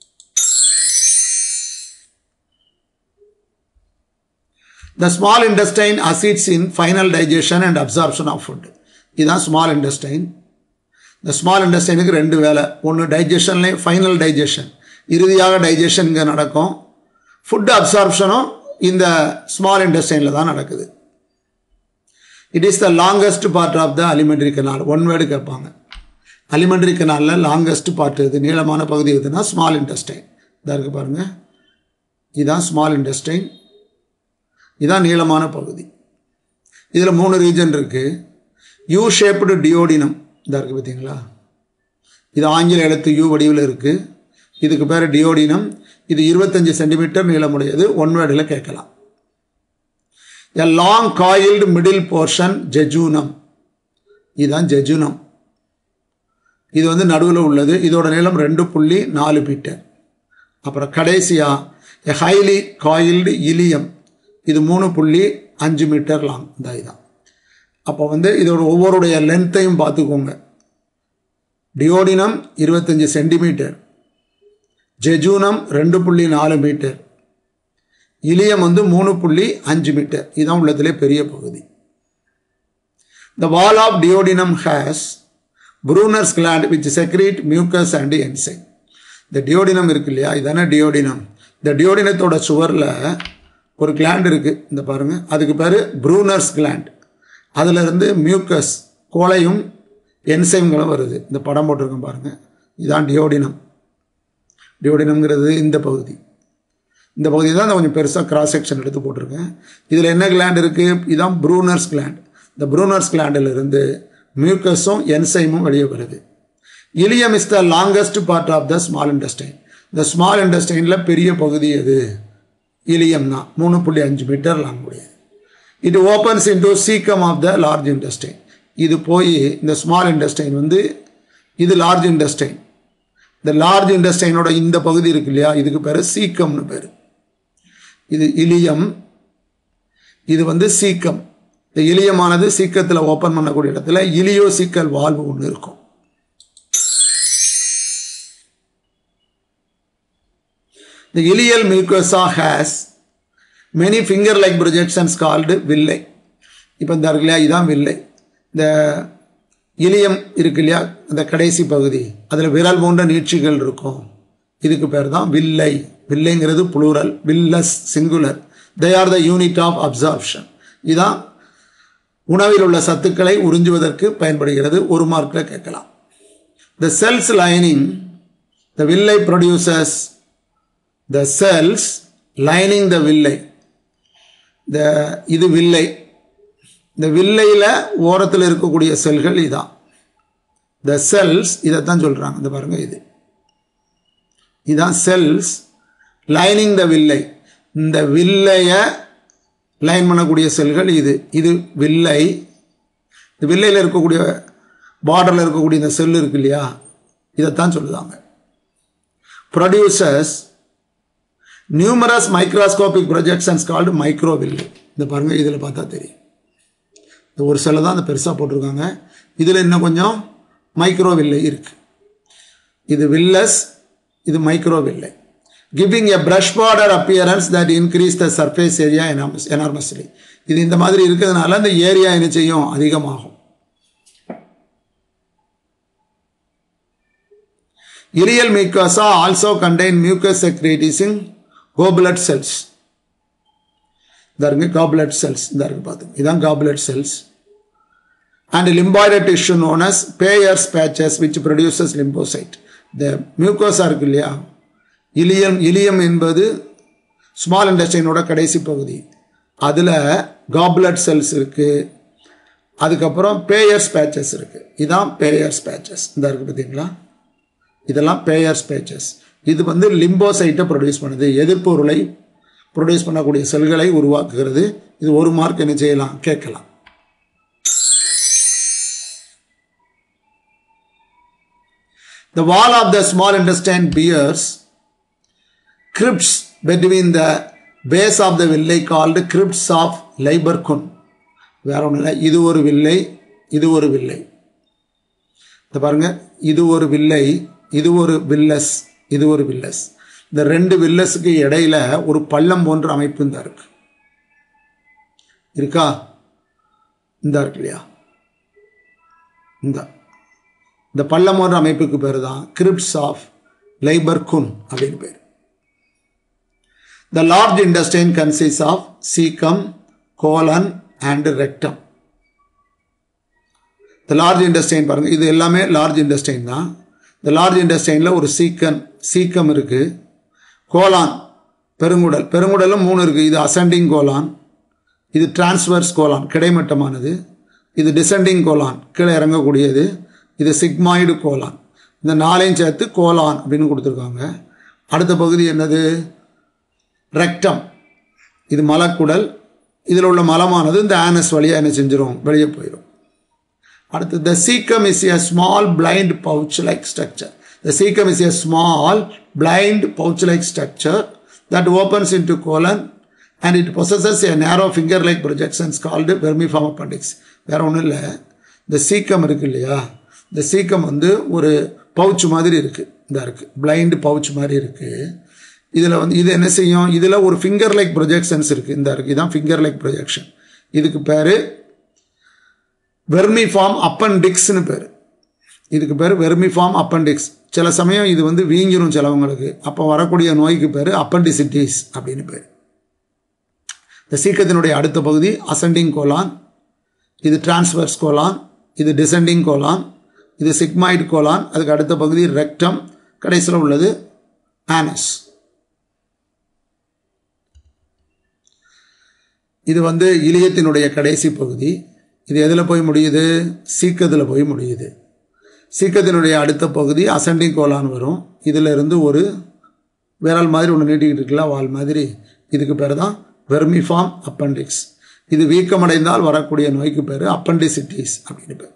A: the small intestine assists in final digestion and absorption of food இதுதான் ஸ்மால் இண்டஸ்டைன் இந்த ஸ்மால் இண்டஸ்டைனுக்கு ரெண்டு வேலை ஒன்று டைஜஷன்லேயும் ஃபைனல் டைஜஷன் இறுதியாக டைஜஷன் இங்கே நடக்கும் ஃபுட் அப்சார்ப்ஷனும் இந்த ஸ்மால் இண்டஸ்டைனில் தான் நடக்குது it is the longest part of the alimentary canal one word கேட்பாங்க அலிமெண்ட்ரி கனாலில் லாங்கஸ்ட் பார்ட் இது நீளமான பகுதி எதுனா ஸ்மால் இண்டஸ்டைன் இதாக இருக்குது பாருங்கள் இதுதான் ஸ்மால் இண்டஸ்டைன் இதான் நீளமான பகுதி இதில் மூணு ரீஜன் இருக்குது யூ ஷேப்டு டியோடினம் இதாக இருக்குது பார்த்தீங்களா இது ஆங்கில எழுத்து யூ வடிவில் இருக்குது இதுக்கு பேர் டியோடினம் இது இருபத்தஞ்சி சென்டிமீட்டர் நீளமுடையது ஒன் வேர்டில் கேட்கலாம் a long coiled middle portion jejunum இதுதான் ஜெஜுனம் இது வந்து நடுவில் உள்ளது இதோட நீளம் ரெண்டு புள்ளி நாலு மீட்டர் அப்புறம் கடைசியாக எ ஹைலி காயில்டு இலியம் இது மூணு புள்ளி அஞ்சு மீட்டர் லாங் இந்த இதுதான் அப்போ வந்து இதோட ஒவ்வொருடைய லென்த்தையும் பார்த்துக்கோங்க டியோடினம் இருபத்தஞ்சி சென்டிமீட்டர் ஜெஜூனம் ரெண்டு புள்ளி நாலு மீட்டர் இலியம் வந்து மூணு புள்ளி அஞ்சு மீட்டர் இதுதான் உள்ளத்திலே பெரிய பகுதி the wall of duodenum has Brunner's gland which secrete mucus and enzyme இந்த டியோடினம் இருக்கு இல்லையா இதானே டியோடினம் இந்த டியோடினத்தோட சுவரில் ஒரு கிளாண்ட் இருக்குது இந்த பாருங்கள் அதுக்கு பேர் ப்ரூனர்ஸ் கிளாண்ட் அதிலிருந்து மியூக்கஸ் கோலையும் என்சைம்களும் வருது இந்த படம் போட்டிருக்கோம் பாருங்கள் இதான் டியோடினம் டியோடினம்ங்கிறது இந்த பகுதி இந்த பகுதி தான் நான் கொஞ்சம் பெருசாக கிராஸ் செக்ஷன் எடுத்து போட்டிருக்கேன் இதில் என்ன கிளாண்ட் இருக்குது இதுதான் ப்ரூனர்ஸ் கிளாண்ட் இந்த ப்ரூனர்ஸ் கிளாண்டிலிருந்து மியூக்கஸும் என்சைமும் வெளியே வருது ileum is the longest part of the small intestine இந்த ஸ்மால் இண்டஸ்டைனில் பெரிய பகுதி எது இலியம் தான் மூணு புள்ளி அஞ்சு மீட்டர் லாங் முடியாது இது opens into caecum of the large intestine இது போய் இந்த ஸ்மால் இண்டஸ்டைன் வந்து இது லார்ஜ் இண்டஸ்டைன் இந்த லார்ஜ் இண்டஸ்டைனோட இந்த பகுதி இருக்கு இல்லையா இதுக்கு பேர் சீக்கம்னு பேர் இது இலியம் இது வந்து சீக்கம் இந்த இலியமானது சீக்கத்தில் ஓப்பன் பண்ணக்கூடிய இடத்துல இலியோ சீக்கல் வால்வு ஒன்று இருக்கும் The ileal mucosa has many finger-like projections called villi. இப்போ இந்த இருக்கு இல்லையா இதான் வில்லை இந்த இலியம் இருக்கு இல்லையா அந்த கடைசி பகுதி அதில் விரல் போன்ற நீட்சிகள் இருக்கும் இதுக்கு பேர் தான் வில்லை வில்லைங்கிறது plural villus singular they are the unit of absorption இதான் உணவில் உள்ள சத்துக்களை உறிஞ்சுவதற்கு பயன்படுகிறது ஒரு மார்க்கில் கேட்கலாம் த cells lining the villi producers the cells lining the villi the இது வில்லை இந்த வில்லையில் ஓரத்தில் இருக்கக்கூடிய செல்கள் இதான் த செல்ஸ் இதைத்தான் சொல்கிறாங்க இந்த பாருங்க இது இதான் செல்ஸ் லைனிங் த வில்லை இந்த வில்லையை லைன் பண்ணக்கூடிய செல்கள் இது இது வில்லை இந்த வில்லையில் இருக்கக்கூடிய பார்டரில் இருக்கக்கூடிய இந்த செல் இருக்கு இல்லையா இதைத்தான் சொல்லுதாங்க producers numerous microscopic projections called microvilli இந்த பாருங்கள் இதில் பார்த்தா தெரியும் இந்த ஒரு செல்லை தான் அந்த பெருசாக போட்டிருக்காங்க இதில் இன்னும் கொஞ்சம் மைக்ரோவில்லை இருக்குது இது வில்லஸ் இது microvilli giving a brush border appearance that increase the surface area enormous enormously இது இந்த மாதிரி இருக்கிறதுனால அந்த ஏரியா என்ன செய்யும் அதிகமாகும் ileal mucosa also contain mucus secreting goblet cells இந்த இருக்கு காபுலட் செல்ஸ் இந்த இருக்கு பார்த்துங்க இதான் goblet cells and lymphoid tissue known as Peyer's patches which produces lymphocyte இந்த மியூக்கோஸா இருக்கு இல்லையா இலியம் இலியம் என்பது ஸ்மால் இண்டஸ்ட்ரியினோட கடைசி பகுதி அதில் காப்லட் செல்ஸ் இருக்குது அதுக்கப்புறம் பேயர்ஸ் பேச்சஸ் இருக்குது இதான் பேயர்ஸ் பேச்சஸ் இந்த இருக்குது பார்த்தீங்களா இதெல்லாம் பேயர்ஸ் பேச்சஸ் இது வந்து லிம்போசைட்டை ப்ரொடியூஸ் பண்ணுது எதிர்ப்பொருளை ப்ரொடியூஸ் பண்ணக்கூடிய செல்களை உருவாக்குகிறது இது ஒரு மார்க் என்ன செய்யலாம் கேட்கலாம் The wall of the small intestine bears crypts between the base of the villi called crypts of Leiberkun. வேற ஒன்றும் இல்லை இது ஒரு வில்லை இது ஒரு வில்லை இந்த பாருங்க இது ஒரு வில்லை இது ஒரு வில்லஸ் இது ஒரு வில்லஸ் இந்த ரெண்டு வில்லஸுக்கு இடையில ஒரு பள்ளம் போன்ற அமைப்பு இந்த இருக்கு இருக்கா இந்த இருக்கு இல்லையா இந்த இந்த பள்ளம் போன்ற அமைப்புக்கு பேர் தான் கிரிப்ஸ் ஆஃப் லைபர் குன் அப்படின்னு பேர் the large intestine consists of caecum colon and rectum இந்த லார்ஜ் இண்டஸ்டைன் பாருங்க இது எல்லாமே லார்ஜ் இண்டஸ்டைன் தான் இந்த லார்ஜ் இண்டஸ்டைனில் ஒரு சீக்கன் சீக்கம் இருக்குது கோலான் பெருங்குடல் பெருங்குடலும் மூணு இருக்குது இது அசெண்டிங் கோலான் இது டிரான்ஸ்வர்ஸ் கோலான் கிடைமட்டமானது இது டிசெண்டிங் கோலான் கீழே இறங்கக்கூடியது இது சிக்மாய்டு கோலான் இந்த நாளையும் சேர்த்து கோலான் அப்படின்னு கொடுத்துருக்காங்க அடுத்த பகுதி என்னது ரெக்டம் இது மலக்குடல் இதில் உள்ள மலமானது இந்த ஆனஸ் வழியாக என்ன செஞ்சிடும் வெளியே போயிடும் அடுத்து the caecum is a small blind pouch like structure the caecum is a small blind pouch like structure that opens into colon and it possesses a narrow finger like projections called vermiform appendix வேறு ஒன்றும் இல்லை இந்த caecum இருக்கு இல்லையா இந்த caecum வந்து ஒரு pouch மாதிரி இருக்குது இந்த இருக்குது பிளைண்ட் பவுச் மாதிரி இருக்குது இதில் வந்து இது என்ன செய்யும் இதில் ஒரு ஃபிங்கர் லைக் ப்ரொஜெக்ஷன்ஸ் இருக்குது இந்த இருக்குது இதான் ஃபிங்கர் லைக் ப்ரொஜெக்ஷன் இதுக்கு பேர் வெர்மிஃபார்ம் அப்பண்டிக்ஸ்னு பேர் இதுக்கு பேர் வெர்மிஃபார்ம் அப்பண்டிக்ஸ் சில சமயம் இது வந்து வீங்கிரும் சிலவங்களுக்கு அப்போ வரக்கூடிய நோய்க்கு பேர் அப்பண்டிசிட்டிஸ் அப்படின்னு பேர் இந்த சீக்கத்தினுடைய அடுத்த பகுதி அசெண்டிங் கோலான் இது டிரான்ஸ்வர்ஸ் கோலான் இது டிசெண்டிங் கோலான் இது சிக்மாய்டு கோலான் அதுக்கு அடுத்த பகுதி ரெக்டம் கடைசியில் உள்ளது ஆனஸ் இது வந்து இலியத்தினுடைய கடைசி பகுதி இது எதில் போய் முடியுது சீக்கத்தில் போய் முடியுது சீக்கத்தினுடைய அடுத்த பகுதி அசெண்டிங் கோலான் வரும் இதில் இருந்து ஒரு விரல் மாதிரி ஒன்று நீட்டிக்கிட்டு இருக்குல்ல வால் மாதிரி இதுக்கு பேர் தான் வெர்மிஃபார்ம் அப்பண்டிக்ஸ் இது வீக்கமடைந்தால் வரக்கூடிய நோய்க்கு பேர் அப்பண்டிசிட்டிஸ் அப்படின்னு பேர்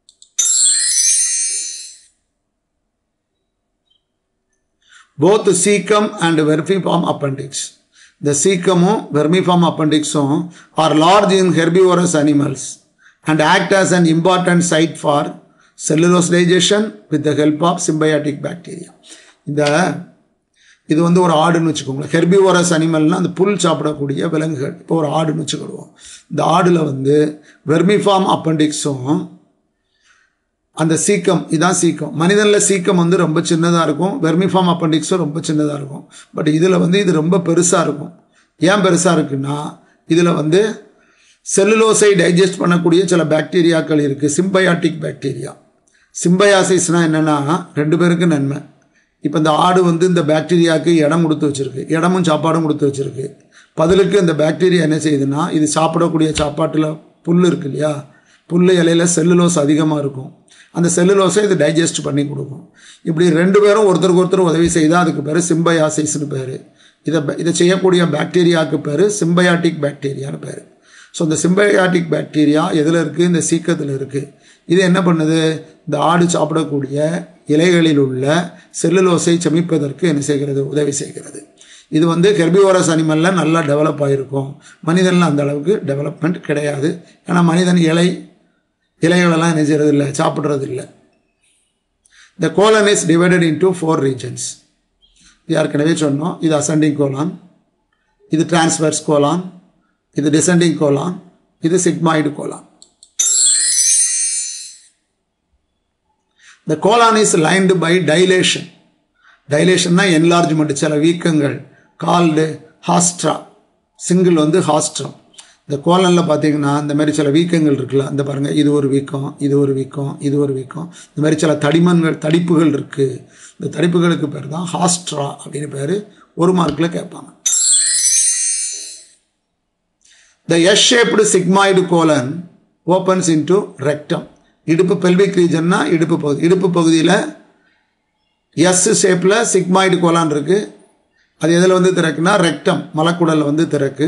A: both caecum and vermiform appendix இந்த சீக்கமும் வெர்மிஃபார்ம் அப்பண்டிக்ஸும் are large in herbivorous animals and act as an important site for cellulose digestion with the help of symbiotic bacteria இந்த இது வந்து ஒரு ஆடுன்னு வச்சுக்கோங்களேன் ஹெர்பிவோரஸ் அனிமல்னால் அந்த புல் சாப்பிடக்கூடிய விலங்குகள் இப்போ ஒரு ஆடுன்னு வச்சுக்கிடுவோம் இந்த ஆடில் வந்து வெர்மிஃபார்ம் அப்பண்டிக்ஸும் அந்த சீக்கம் இதான் சீக்கம் மனிதனில் சீக்கம் வந்து ரொம்ப சின்னதாக இருக்கும் வெர்மிஃபார்ம் அப்பண்டிக்ஸும் ரொம்ப சின்னதாக இருக்கும் பட் இதில் வந்து இது ரொம்ப பெருசாக இருக்கும் ஏன் பெருசாக இருக்குன்னா இதில் வந்து செல்லுலோஸை டைஜஸ்ட் பண்ணக்கூடிய சில பாக்டீரியாக்கள் இருக்குது சிம்பயாட்டிக் பாக்டீரியா சிம்பயாசிஸ்னால் என்னென்னா ரெண்டு பேருக்கு நன்மை இப்போ இந்த ஆடு வந்து இந்த பாக்டீரியாவுக்கு இடம் கொடுத்து வச்சுருக்கு இடமும் சாப்பாடும் கொடுத்து வச்சுருக்கு பதிலுக்கு இந்த பாக்டீரியா என்ன செய்யுதுன்னா இது சாப்பிடக்கூடிய சாப்பாட்டில் புல் இருக்கு இல்லையா புல் இலையில் செல்லுலோஸ் அதிகமாக இருக்கும் அந்த செல்லுலோஸை இது டைஜஸ்ட் பண்ணி கொடுக்கும் இப்படி ரெண்டு பேரும் ஒருத்தருக்கு ஒருத்தர் உதவி செய்தால் அதுக்கு பேர் சிம்பயாசிஸ்னு பேர் இதை இதை செய்யக்கூடிய பாக்டீரியாவுக்கு பேர் சிம்பயாட்டிக் பாக்டீரியான்னு பேர் ஸோ இந்த சிம்பயாட்டிக் பாக்டீரியா எதில் இருக்குது இந்த சீக்கத்தில் இருக்குது இது என்ன பண்ணுது இந்த ஆடு சாப்பிடக்கூடிய இலைகளில் உள்ள செல்லுலோஸை சமிப்பதற்கு என்ன செய்கிறது உதவி செய்கிறது இது வந்து ஹெர்பிவோரஸ் அனிமலில் நல்லா டெவலப் ஆகிருக்கும் மனிதனில் அந்த அளவுக்கு டெவலப்மெண்ட் கிடையாது ஏன்னா மனிதன் இலை இலைகளெல்லாம் என்ன செய்கிறது இல்லை சாப்பிட்றது இல்லை the colon is divided into four regions இது ஏற்கனவே சொன்னோம் இது அசெண்டிங் கோலான் இது டிரான்ஸ்வர்ஸ் கோலான் இது டிசெண்டிங் கோலான் இது sigmoid colon the colon is lined by dilation டைலேஷன்னா என்லார்ஜ்மெண்ட் சில வீக்கங்கள் கால்டு ஹாஸ்ட்ரா சிங்கிள் வந்து ஹாஸ்ட்ரம் இந்த கோலனில் பார்த்தீங்கன்னா இந்த மாதிரி சில வீக்கங்கள் இருக்குல்ல இந்த பாருங்கள் இது ஒரு வீக்கம் இது ஒரு வீக்கம் இது ஒரு வீக்கம் இந்த மாதிரி சில தடிமன்கள் தடிப்புகள் இருக்குது இந்த தடிப்புகளுக்கு பேர் தான் ஹாஸ்ட்ரா அப்படின்னு பேர் ஒரு மார்க்கில் கேட்பாங்க the S shaped sigmoid colon opens into rectum இடுப்பு பெல்விக் ரீஜன்னா இடுப்பு பகுதி இடுப்பு பகுதியில் எஸ் ஷேப்பில் சிக்மாய்டு கோலான் இருக்குது அது எதில் வந்து திறக்குன்னா ரெக்டம் மலக்குடலில் வந்து திறக்கு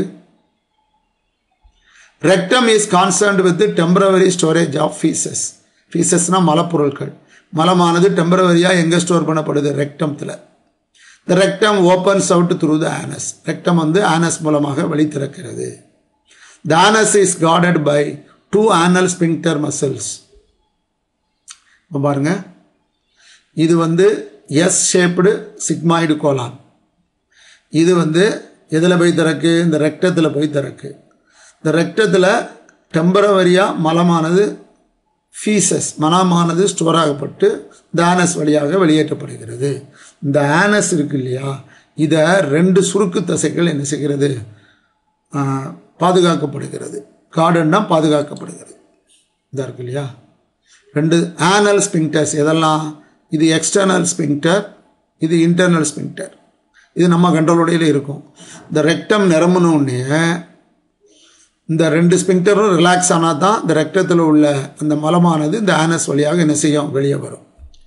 A: rectum is concerned with temporary storage of faeces ஃபீசஸ்னால் மலப்பொருட்கள் மலமானது டெம்பரவரியாக எங்கே ஸ்டோர் பண்ணப்படுது ரெக்டத்தில் the rectum opens out through the anus rectum வந்து ஆனஸ் மூலமாக வெளி திறக்கிறது the anus is guarded by two anal sphincter muscles இப்போ பாருங்க இது வந்து எஸ் ஷேப்டு சிக்மாய்டு கோலான் இது வந்து எதில் போய் திறக்கு இந்த ரெக்டத்தில் போய் திறக்கு இந்த ரெக்டத்தில் டெம்பரவரியாக மலமானது ஃபீசஸ் மனமானது ஸ்டோர் ஆகப்பட்டு இந்த ஆனஸ் வழியாக வெளியேற்றப்படுகிறது இந்த ஆனஸ் இருக்கு இல்லையா இதை ரெண்டு சுருக்கு தசைகள் என்ன செய்கிறது பாதுகாக்கப்படுகிறது கார்டன்னா பாதுகாக்கப்படுகிறது இதாக இருக்கு இல்லையா ரெண்டு ஆனல் ஸ்பிங்டர்ஸ் எதெல்லாம் இது எக்ஸ்டர்னல் ஸ்பிங்டர் இது இன்டர்னல் ஸ்பிங்டர் இது நம்ம கண்ட்ரோலோடையில் இருக்கும் இந்த ரெக்டம் நிரம்பினோடனே இந்த ரெண்டு ஸ்பிங்டரும் ரிலாக்ஸ் ஆனால் தான் இந்த ரத்தத்தில் உள்ள அந்த மலமானது இந்த ஆனஸ் வழியாக என்ன செய்யும் வெளியே வரும்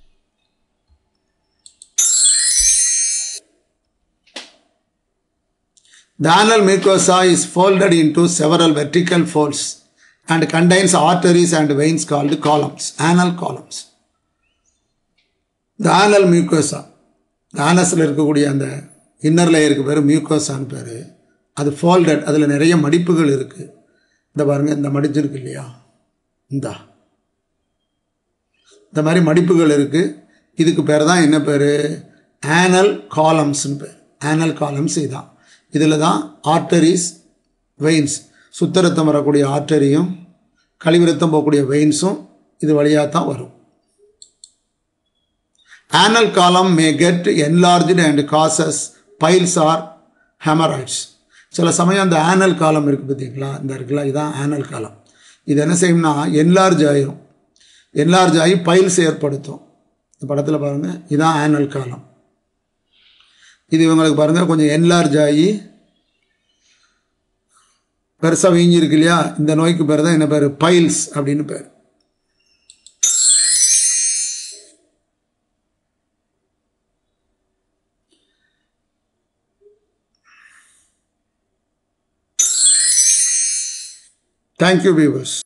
A: The anal mucosa is folded into several vertical folds and contains arteries and veins called columns, anal columns. The anal mucosa, the anusல இருக்கக்கூடிய அந்த இன்னர் லேயருக்கு பேர் மியூக்கோசான்னு பேர் அது ஃபோல்டட் அதில் நிறைய மடிப்புகள் இருக்குது இந்த பாருங்கள் இந்த மடிச்சிருக்கு இல்லையா இந்தா இந்த மாதிரி மடிப்புகள் இருக்குது இதுக்கு பேர் தான் என்ன பேர் ஆனல் காலம்ஸ்னு பேர் ஆனல் காலம்ஸ் இதான் இதில் தான் ஆர்டரிஸ் வெயின்ஸ் சுத்தரத்தம் வரக்கூடிய ஆர்டரியும் கழிவிரத்தம் போகக்கூடிய வெயின்ஸும் இது வழியாக தான் வரும் anal column may get enlarged and causes piles or haemorrhoids சில சமயம் அந்த ஆனல் காலம் இருக்குது பார்த்தீங்களா இந்த இருக்குல்ல இதுதான் ஆனல் காலம் இது என்ன செய்யும்னா என்லார்ஜ் ஆயிரும் என்லார்ஜ் ஆகி பைல்ஸ் ஏற்படுத்தும் இந்த படத்தில் பாருங்கள் இதுதான் ஆனல் காலம் இது இவங்களுக்கு பாருங்கள் கொஞ்சம் என்லார்ஜ் ஆகி பெருசாக வீங்கியிருக்கு இல்லையா இந்த நோய்க்கு பேர் தான் என்ன பேர் பைல்ஸ் அப்படின்னு பேர் தேங்க்யூ வியூவர்ஸ்